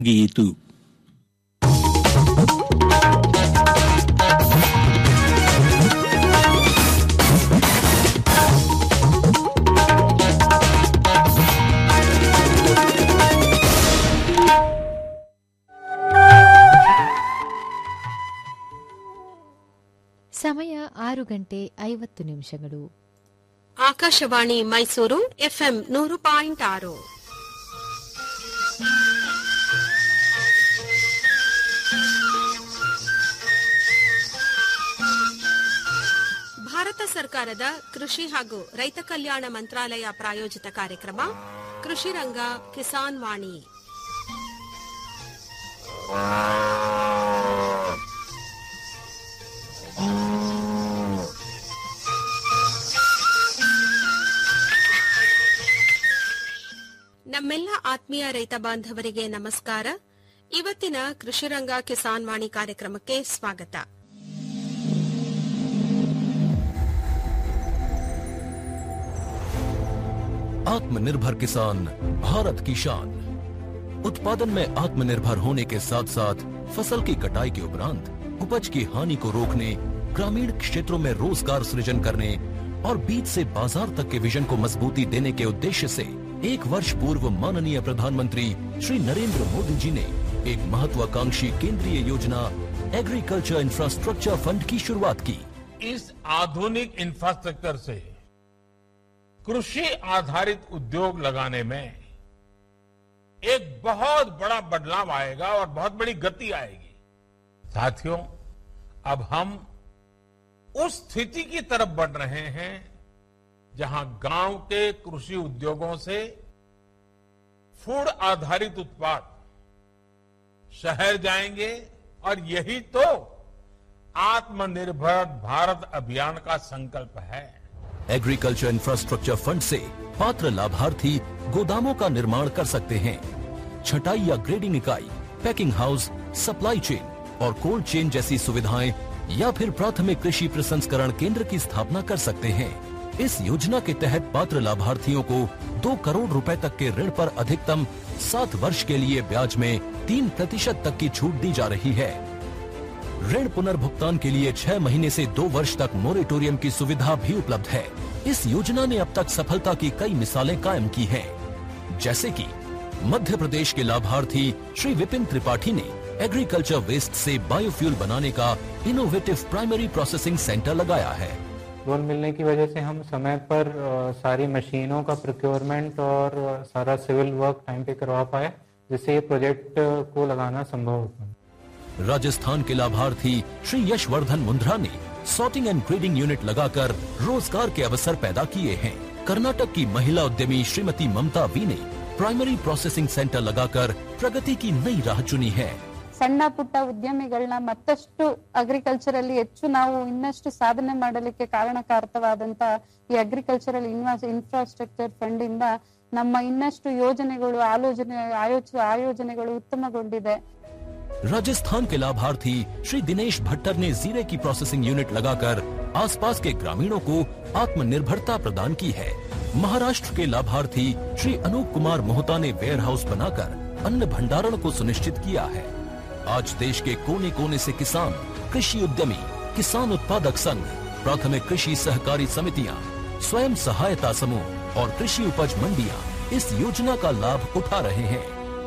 ಗೀತು ಸಮಯ ಆರು ಗಂಟೆ ಐವತ್ತು ನಿಮಿಷಗಳು ಆಕಾಶವಾಣಿ ಮೈಸೂರು ಎಫ್ಎಂ ನೂರು ಪಾಯಿಂಟ್ ಆರು ಭಾರತ ಸರ್ಕಾರದ ಕೃಷಿ ಹಾಗೂ ರೈತ ಕಲ್ಯಾಣ ಮಂತ್ರಾಲಯ ಪ್ರಾಯೋಜಿತ ಕಾರ್ಯಕ್ರಮ ಕೃಷಿ ರಂಗ ಕಿಸಾನ್ ವಾಣಿ ನಮ್ಮೆಲ್ಲ ಆತ್ಮೀಯ ರೈತ ಬಾಂಧವರಿಗೆ ನಮಸ್ಕಾರ ಇವತ್ತಿನ ಕೃಷಿರಂಗ ಕಿಸಾನ್ ವಾಣಿ ಕಾರ್ಯಕ್ರಮಕ್ಕೆ ಸ್ವಾಗತ आत्मनिर्भर किसान भारत की शान उत्पादन में आत्मनिर्भर होने के साथ साथ फसल की कटाई के उपरांत उपज की हानि को रोकने ग्रामीण क्षेत्रों में रोजगार सृजन करने और बीज से बाजार तक के विजन को मजबूती देने के उद्देश्य से एक वर्ष पूर्व माननीय प्रधानमंत्री श्री नरेंद्र मोदी जी ने एक महत्वाकांक्षी केंद्रीय योजना एग्रीकल्चर इंफ्रास्ट्रक्चर फंड की शुरुआत की इस आधुनिक इंफ्रास्ट्रक्चर से कृषि आधारित उद्योग लगाने में एक बहुत बड़ा बदलाव आएगा और बहुत बड़ी गति आएगी साथियों अब हम उस स्थिति की तरफ बढ़ रहे हैं जहां गांव के कृषि उद्योगों से फूड आधारित उत्पाद शहर जाएंगे और यही तो आत्मनिर्भर भारत अभियान का संकल्प है एग्रीकल्चर इंफ्रास्ट्रक्चर फंड से पात्र लाभार्थी गोदामों का निर्माण कर सकते हैं छटाई या ग्रेडिंग इकाई पैकिंग हाउस सप्लाई चेन और कोल्ड चेन जैसी सुविधाएं या फिर प्राथमिक कृषि प्रसंस्करण केंद्र की स्थापना कर सकते हैं इस योजना के तहत पात्र लाभार्थियों को दो करोड़ रुपए तक के ऋण पर अधिकतम सात वर्ष के लिए ब्याज में तीन प्रतिशत तक की छूट दी जा रही है ऋण पुनर्भुगतान के लिए छह महीने से दो वर्ष तक मोरेटोरियम की सुविधा भी उपलब्ध है इस योजना ने अब तक सफलता की कई मिसालें कायम की हैं, जैसे कि मध्य प्रदेश के लाभार्थी श्री विपिन त्रिपाठी ने एग्रीकल्चर वेस्ट से बायोफ्यूल बनाने का इनोवेटिव प्राइमरी प्रोसेसिंग सेंटर लगाया है लोन मिलने की वजह से हम समय पर अ, सारी मशीनों का प्रोक्योरमेंट और अ, सारा सिविल वर्क टाइम पे करवा पाए जिससे ये प्रोजेक्ट अ, को लगाना संभव हो पाए राजस्थान के लाभार्थी श्री यशवर्धन मुंद्रा ने सॉर्टिंग एंड ग्रेडिंग यूनिट लगाकर रोजगार के अवसर पैदा किए हैं कर्नाटक की महिला उद्यमी श्रीमती ममता वी ने प्राइमरी प्रोसेसिंग सेंटर लगाकर प्रगति की नई राह चुनी है ಸಣ್ಣ ಪುಟ್ಟ ಉದ್ಯಮಿಗಳನ್ನ ಮತ್ತಷ್ಟು ಅಗ್ರಿಕಲ್ಚರ್ ಅಲ್ಲಿ ಹೆಚ್ಚು ನಾವು ಇನ್ನಷ್ಟು ಸಾಧನೆ ಮಾಡಲಿಕ್ಕೆ ಕಾರಣಕಾರಕವಾದಂತ ಈ ಅಗ್ರಿಕಲ್ಚರಲ್ ಇನ್ವಾಸ್ ಇನ್ಫ್ರಾಸ್ಟ್ರಕ್ಚರ್ ಫಂಡ್ ಇಂದ ನಮ್ಮ ಇನ್ನಷ್ಟು ಯೋಜನೆಗಳು ಆಲೋಚನೆ ಆಯೋಚ ಆಯೋಜನೆಗಳು ಉತ್ತಮಗೊಂಡಿದೆ राजस्थान के लाभार्थी श्री दिनेश भट्टर ने जीरे की प्रोसेसिंग यूनिट लगाकर आसपास के ग्रामीणों को आत्मनिर्भरता प्रदान की है महाराष्ट्र के लाभार्थी श्री अनूप कुमार मोहता ने वेयर हाउस बनाकर अन्न भंडारण को सुनिश्चित किया है आज देश के कोने कोने से किसान कृषि उद्यमी किसान उत्पादक संघ प्राथमिक कृषि सहकारी समितियां स्वयं सहायता समूह और कृषि उपज मंडियां इस योजना का लाभ उठा रहे हैं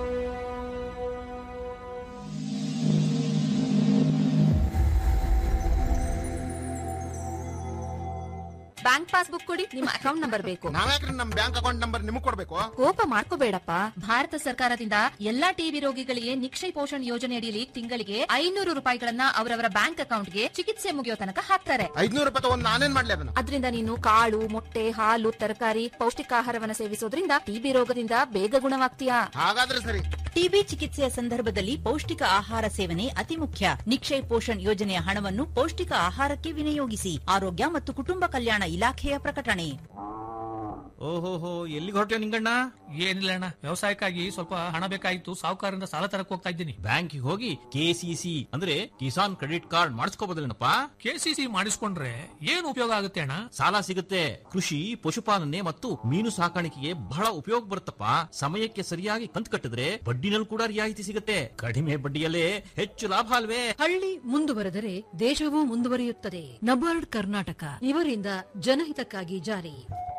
ಬ್ಯಾಂಕ್ ಪಾಸ್ಬುಕ್ ಕೊಡಿ ನಿಮ್ಮ ಅಕೌಂಟ್ ನಂಬರ್ ಬೇಕು ನಾವ್ಯಾಕ್ರಿ ನಮ್ ಬ್ಯಾಂಕ್ ಅಕೌಂಟ್ ನಂಬರ್ ನಿಮಗ್ ಕೊಡ್ಬೇಕು ಕೋಪ ಮಾಡ್ಕೋಬೇಡಪ್ಪ ಭಾರತ ಸರ್ಕಾರದಿಂದ ಎಲ್ಲಾ ಟಿಬಿ ರೋಗಿಗಳಿಗೆ ನಿಕ್ಷಯ ಪೋಷಣ್ ಯೋಜನೆ ಅಡಿಯಲ್ಲಿ ತಿಂಗಳಿಗೆ ಐನೂರು ರೂಪಾಯಿಗಳನ್ನ ಅವರವರ ಬ್ಯಾಂಕ್ ಅಕೌಂಟ್ಗೆ ಚಿಕಿತ್ಸೆ ಮುಗಿಯೋ ತನಕ ಹಾಕ್ತಾರೆ ಐದ್ನೂರು ರೂಪಾಯಿ ತಗೊಂಡ್ ನಾನೇನ್ ಮಾಡ್ಲಿ ಅದನ್ನ ಅದರಿಂದ ನೀನು ಕಾಳು ಮೊಟ್ಟೆ ಹಾಲು ತರಕಾರಿ ಪೌಷ್ಟಿಕಾಹಾರವನ್ನ ಸೇವಿಸೋದ್ರಿಂದ ಟಿಬಿ ರೋಗದಿಂದ ಬೇಗ ಗುಣವಾಗ್ತೀಯಾ ಹಾಗಾದ್ರೆ ಸರಿ ಟಿಬಿ ಚಿಕಿತ್ಸೆಯ ಸಂದರ್ಭದಲ್ಲಿ ಪೌಷ್ಟಿಕ ಆಹಾರ ಸೇವನೆ ಅತಿ ಮುಖ್ಯ ನಿಕ್ಷಯ್ ಪೋಷಣ್ ಯೋಜನೆಯ ಹಣವನ್ನು ಪೌಷ್ಟಿಕ ಆಹಾರಕ್ಕೆ ವಿನಿಯೋಗಿಸಿ ಆರೋಗ್ಯ ಮತ್ತು ಕುಟುಂಬ ಕಲ್ಯಾಣ ಇಲಾಖೆಯ ಪ್ರಕಟಣೆ ಓಹೋಹೋ ಎಲ್ಲಿಗೆ ಹೊರಟ್ಯೋ ನಿಂಗಣ್ಣ ಏನಿಲ್ಲ ಅಣ್ಣ ವ್ಯವಸಾಯಕ್ಕಾಗಿ ಸ್ವಲ್ಪ ಹಣ ಬೇಕಾಗಿತ್ತು ಸಾಹುಕಾರರಿಂದ ಸಾಲ ತರಕ್ ಹೋಗ್ತಾ ಇದ್ದೀನಿ ಬ್ಯಾಂಕಿಗೆ ಹೋಗಿ ಕೆಸಿಸಿ ಅಂದ್ರೆ ಕಿಸಾನ್ ಕ್ರೆಡಿಟ್ ಕಾರ್ಡ್ ಮಾಡಿಸ್ಕೋಬೋದಲ್ಲೇನಪ್ಪ ಕೆಸಿಸಿ ಮಾಡಿಸ್ಕೊಂಡ್ರೆ ಏನ್ ಉಪಯೋಗ ಆಗುತ್ತೆ ಅಣ್ಣ ಸಾಲ ಸಿಗುತ್ತೆ ಕೃಷಿ ಪಶುಪಾಲನೆ ಮತ್ತು ಮೀನು ಸಾಕಾಣಿಕೆಗೆ ಬಹಳ ಉಪಯೋಗ ಬರುತ್ತಪ್ಪ ಸಮಯಕ್ಕೆ ಸರಿಯಾಗಿ ಕಂತು ಕಟ್ಟಿದ್ರೆ ಬಡ್ಡಿನಲ್ಲಿ ಕೂಡ ರಿಯಾಯಿತಿ ಸಿಗುತ್ತೆ ಕಡಿಮೆ ಬಡ್ಡಿಯಲ್ಲೇ ಹೆಚ್ಚು ಲಾಭ ಅಲ್ವೇ ಹಳ್ಳಿ ಮುಂದುವರೆದರೆ ದೇಶವೂ ಮುಂದುವರಿಯುತ್ತದೆ ನಬಾರ್ಡ್ ಕರ್ನಾಟಕ ಇವರಿಂದ ಜನಹಿತಕ್ಕಾಗಿ ಜಾರಿ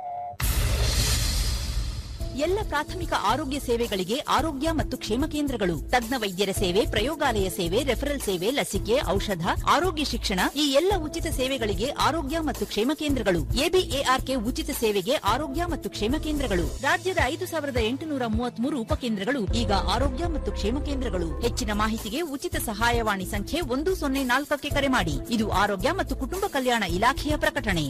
ಎಲ್ಲ ಪ್ರಾಥಮಿಕ ಆರೋಗ್ಯ ಸೇವೆಗಳಿಗೆ ಆರೋಗ್ಯ ಮತ್ತು ಕ್ಷೇಮ ಕೇಂದ್ರಗಳು ತಜ್ಞ ವೈದ್ಯರ ಸೇವೆ ಪ್ರಯೋಗಾಲಯ ಸೇವೆ ರೆಫರಲ್ ಸೇವೆ ಲಸಿಕೆ ಔಷಧ ಆರೋಗ್ಯ ಶಿಕ್ಷಣ ಈ ಎಲ್ಲ ಉಚಿತ ಸೇವೆಗಳಿಗೆ ಆರೋಗ್ಯ ಮತ್ತು ಕ್ಷೇಮ ಕೇಂದ್ರಗಳು ಎಬಿಎಆರ್ಕೆ ಉಚಿತ ಸೇವೆಗೆ ಆರೋಗ್ಯ ಮತ್ತು ಕ್ಷೇಮ ಕೇಂದ್ರಗಳು ರಾಜ್ಯದ ಐದು ಸಾವಿರದ ಎಂಟುನೂರ ಮೂವತ್ಮೂರು ಉಪಕೇಂದ್ರಗಳು ಈಗ ಆರೋಗ್ಯ ಮತ್ತು ಕ್ಷೇಮ ಕೇಂದ್ರಗಳು ಹೆಚ್ಚಿನ ಮಾಹಿತಿಗೆ ಉಚಿತ ಸಹಾಯವಾಣಿ ಸಂಖ್ಯೆ ಒಂದು ಸೊನ್ನೆ ನಾಲ್ಕಕ್ಕೆ ಕರೆ ಮಾಡಿ ಇದು ಆರೋಗ್ಯ ಮತ್ತು ಕುಟುಂಬ ಕಲ್ಯಾಣ ಇಲಾಖೆಯ ಪ್ರಕಟಣೆ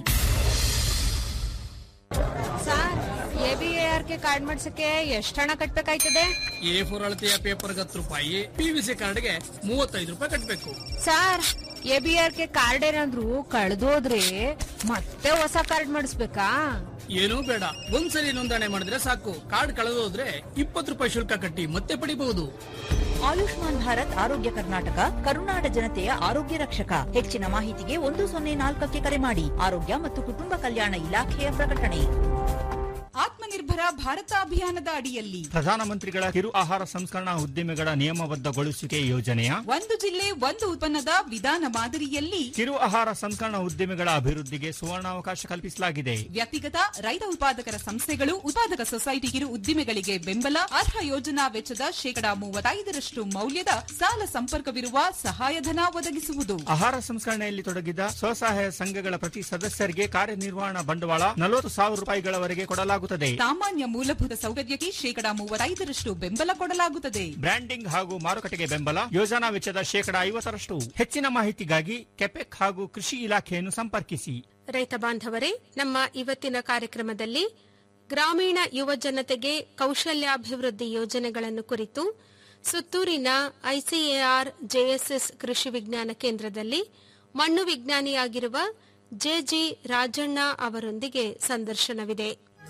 ಸರ್ ಎಬಿಎಆರ್ಕೆ ಕಾರ್ಡ್ ಮಾಡ್ಸಕ್ಕೆ ಎಷ್ಟು ಹಣ ಕಟ್ಬೇಕಾಯ್ತದೆ ಎ ಫೋರ್ ಅಳತೆಯ ಪೇಪರ್ಗೆ ಹತ್ತು ರೂಪಾಯಿ ಪಿವಿಸಿ ಕಾರ್ಡ್ಗೆ ಮೂವತ್ತೈದು ರೂಪಾಯಿ ಕಟ್ಟಬೇಕು ಸರ್ ಎಬಿಆರ್ಕೆ ಕಾರ್ಡ್ ಏನಾದ್ರು ಕಳ್ದೋದ್ರೆ ಮತ್ತೆ ಹೊಸ ಕಾರ್ಡ್ ಮಾಡಿಸ್ಬೇಕಾ ಏನೂ ಬೇಡ ಒಂದ್ಸಲಿ ನೋಂದಣಿ ಮಾಡಿದ್ರೆ ಸಾಕು ಕಾರ್ಡ್ ಕಳೆದೋದ್ರೆ ಇಪ್ಪತ್ತು ರೂಪಾಯಿ ಶುಲ್ಕ ಕಟ್ಟಿ ಮತ್ತೆ ಪಡಿಬಹುದು ಆಯುಷ್ಮಾನ್ ಭಾರತ್ ಆರೋಗ್ಯ ಕರ್ನಾಟಕ ಕರುನಾಡ ಜನತೆಯ ಆರೋಗ್ಯ ರಕ್ಷಕ ಹೆಚ್ಚಿನ ಮಾಹಿತಿಗೆ ಒಂದು ಸೊನ್ನೆ ನಾಲ್ಕಕ್ಕೆ ಕರೆ ಮಾಡಿ ಆರೋಗ್ಯ ಮತ್ತು ಕುಟುಂಬ ಕಲ್ಯಾಣ ಇಲಾಖೆಯ ಪ್ರಕಟಣೆ ಆತ್ಮನಿರ್ಭರ ಭಾರತ ಅಭಿಯಾನದ ಅಡಿಯಲ್ಲಿ ಪ್ರಧಾನಮಂತ್ರಿಗಳ ಕಿರು ಆಹಾರ ಸಂಸ್ಕರಣಾ ಉದ್ದಿಮೆಗಳ ನಿಯಮಬದ್ಧಗೊಳಿಸುವಿಕೆ ಯೋಜನೆಯ ಒಂದು ಜಿಲ್ಲೆ ಒಂದು ಉತ್ಪನ್ನದ ವಿಧಾನ ಮಾದರಿಯಲ್ಲಿ ಕಿರು ಆಹಾರ ಸಂಸ್ಕರಣಾ ಉದ್ದಿಮೆಗಳ ಅಭಿವೃದ್ಧಿಗೆ ಸುವರ್ಣಾವಕಾಶ ಕಲ್ಪಿಸಲಾಗಿದೆ ವ್ಯಕ್ತಿಗತ ರೈತ ಉತ್ಪಾದಕರ ಸಂಸ್ಥೆಗಳು ಉತ್ಪಾದಕ ಸೊಸೈಟಿ ಕಿರು ಉದ್ದಿಮೆಗಳಿಗೆ ಬೆಂಬಲ ಅರ್ಹ ಯೋಜನಾ ವೆಚ್ಚದ ಶೇಕಡಾ ಮೂವತ್ತೈದರಷ್ಟು ಮೌಲ್ಯದ ಸಾಲ ಸಂಪರ್ಕವಿರುವ ಸಹಾಯಧನ ಒದಗಿಸುವುದು ಆಹಾರ ಸಂಸ್ಕರಣೆಯಲ್ಲಿ ತೊಡಗಿದ ಸ್ವಸಹಾಯ ಸಂಘಗಳ ಪ್ರತಿ ಸದಸ್ಯರಿಗೆ ಕಾರ್ಯನಿರ್ವಹಣಾ ಬಂಡವಾಳ ನಲವತ್ತು ಸಾವಿರ ರೂಪಾಯಿಗಳವರೆಗೆ ಕೊಡಲಾಗುತ್ತದೆ ಸಾಮಾನ್ಯ ಮೂಲಭೂತ ಸೌಕರ್ಯಕ್ಕೆ ಶೇಕಡಾ ಮೂವತ್ತೈದರಷ್ಟು ಬೆಂಬಲ ಕೊಡಲಾಗುತ್ತದೆ ಬ್ರ್ಯಾಂಡಿಂಗ್ ಹಾಗೂ ಮಾರುಕಟ್ಟೆಗೆ ಬೆಂಬಲ ಯೋಜನಾ ವೆಚ್ಚದ ಶೇಕಡಾ ಐವತ್ತರಷ್ಟು ಹೆಚ್ಚಿನ ಮಾಹಿತಿಗಾಗಿ ಕೆಪೆಕ್ ಹಾಗೂ ಕೃಷಿ ಇಲಾಖೆಯನ್ನು ಸಂಪರ್ಕಿಸಿ ರೈತ ಬಾಂಧವರೇ ನಮ್ಮ ಇವತ್ತಿನ ಕಾರ್ಯಕ್ರಮದಲ್ಲಿ ಗ್ರಾಮೀಣ ಯುವ ಜನತೆಗೆ ಕೌಶಲ್ಯಾಭಿವೃದ್ಧಿ ಯೋಜನೆಗಳನ್ನು ಕುರಿತು ಸುತ್ತೂರಿನ ಐಸಿಎಆರ್ ಜೆಎಸ್ಎಸ್ ಕೃಷಿ ವಿಜ್ಞಾನ ಕೇಂದ್ರದಲ್ಲಿ ಮಣ್ಣು ವಿಜ್ಞಾನಿಯಾಗಿರುವ ಜೆಜಿ ರಾಜಣ್ಣ ಅವರೊಂದಿಗೆ ಸಂದರ್ಶನವಿದೆ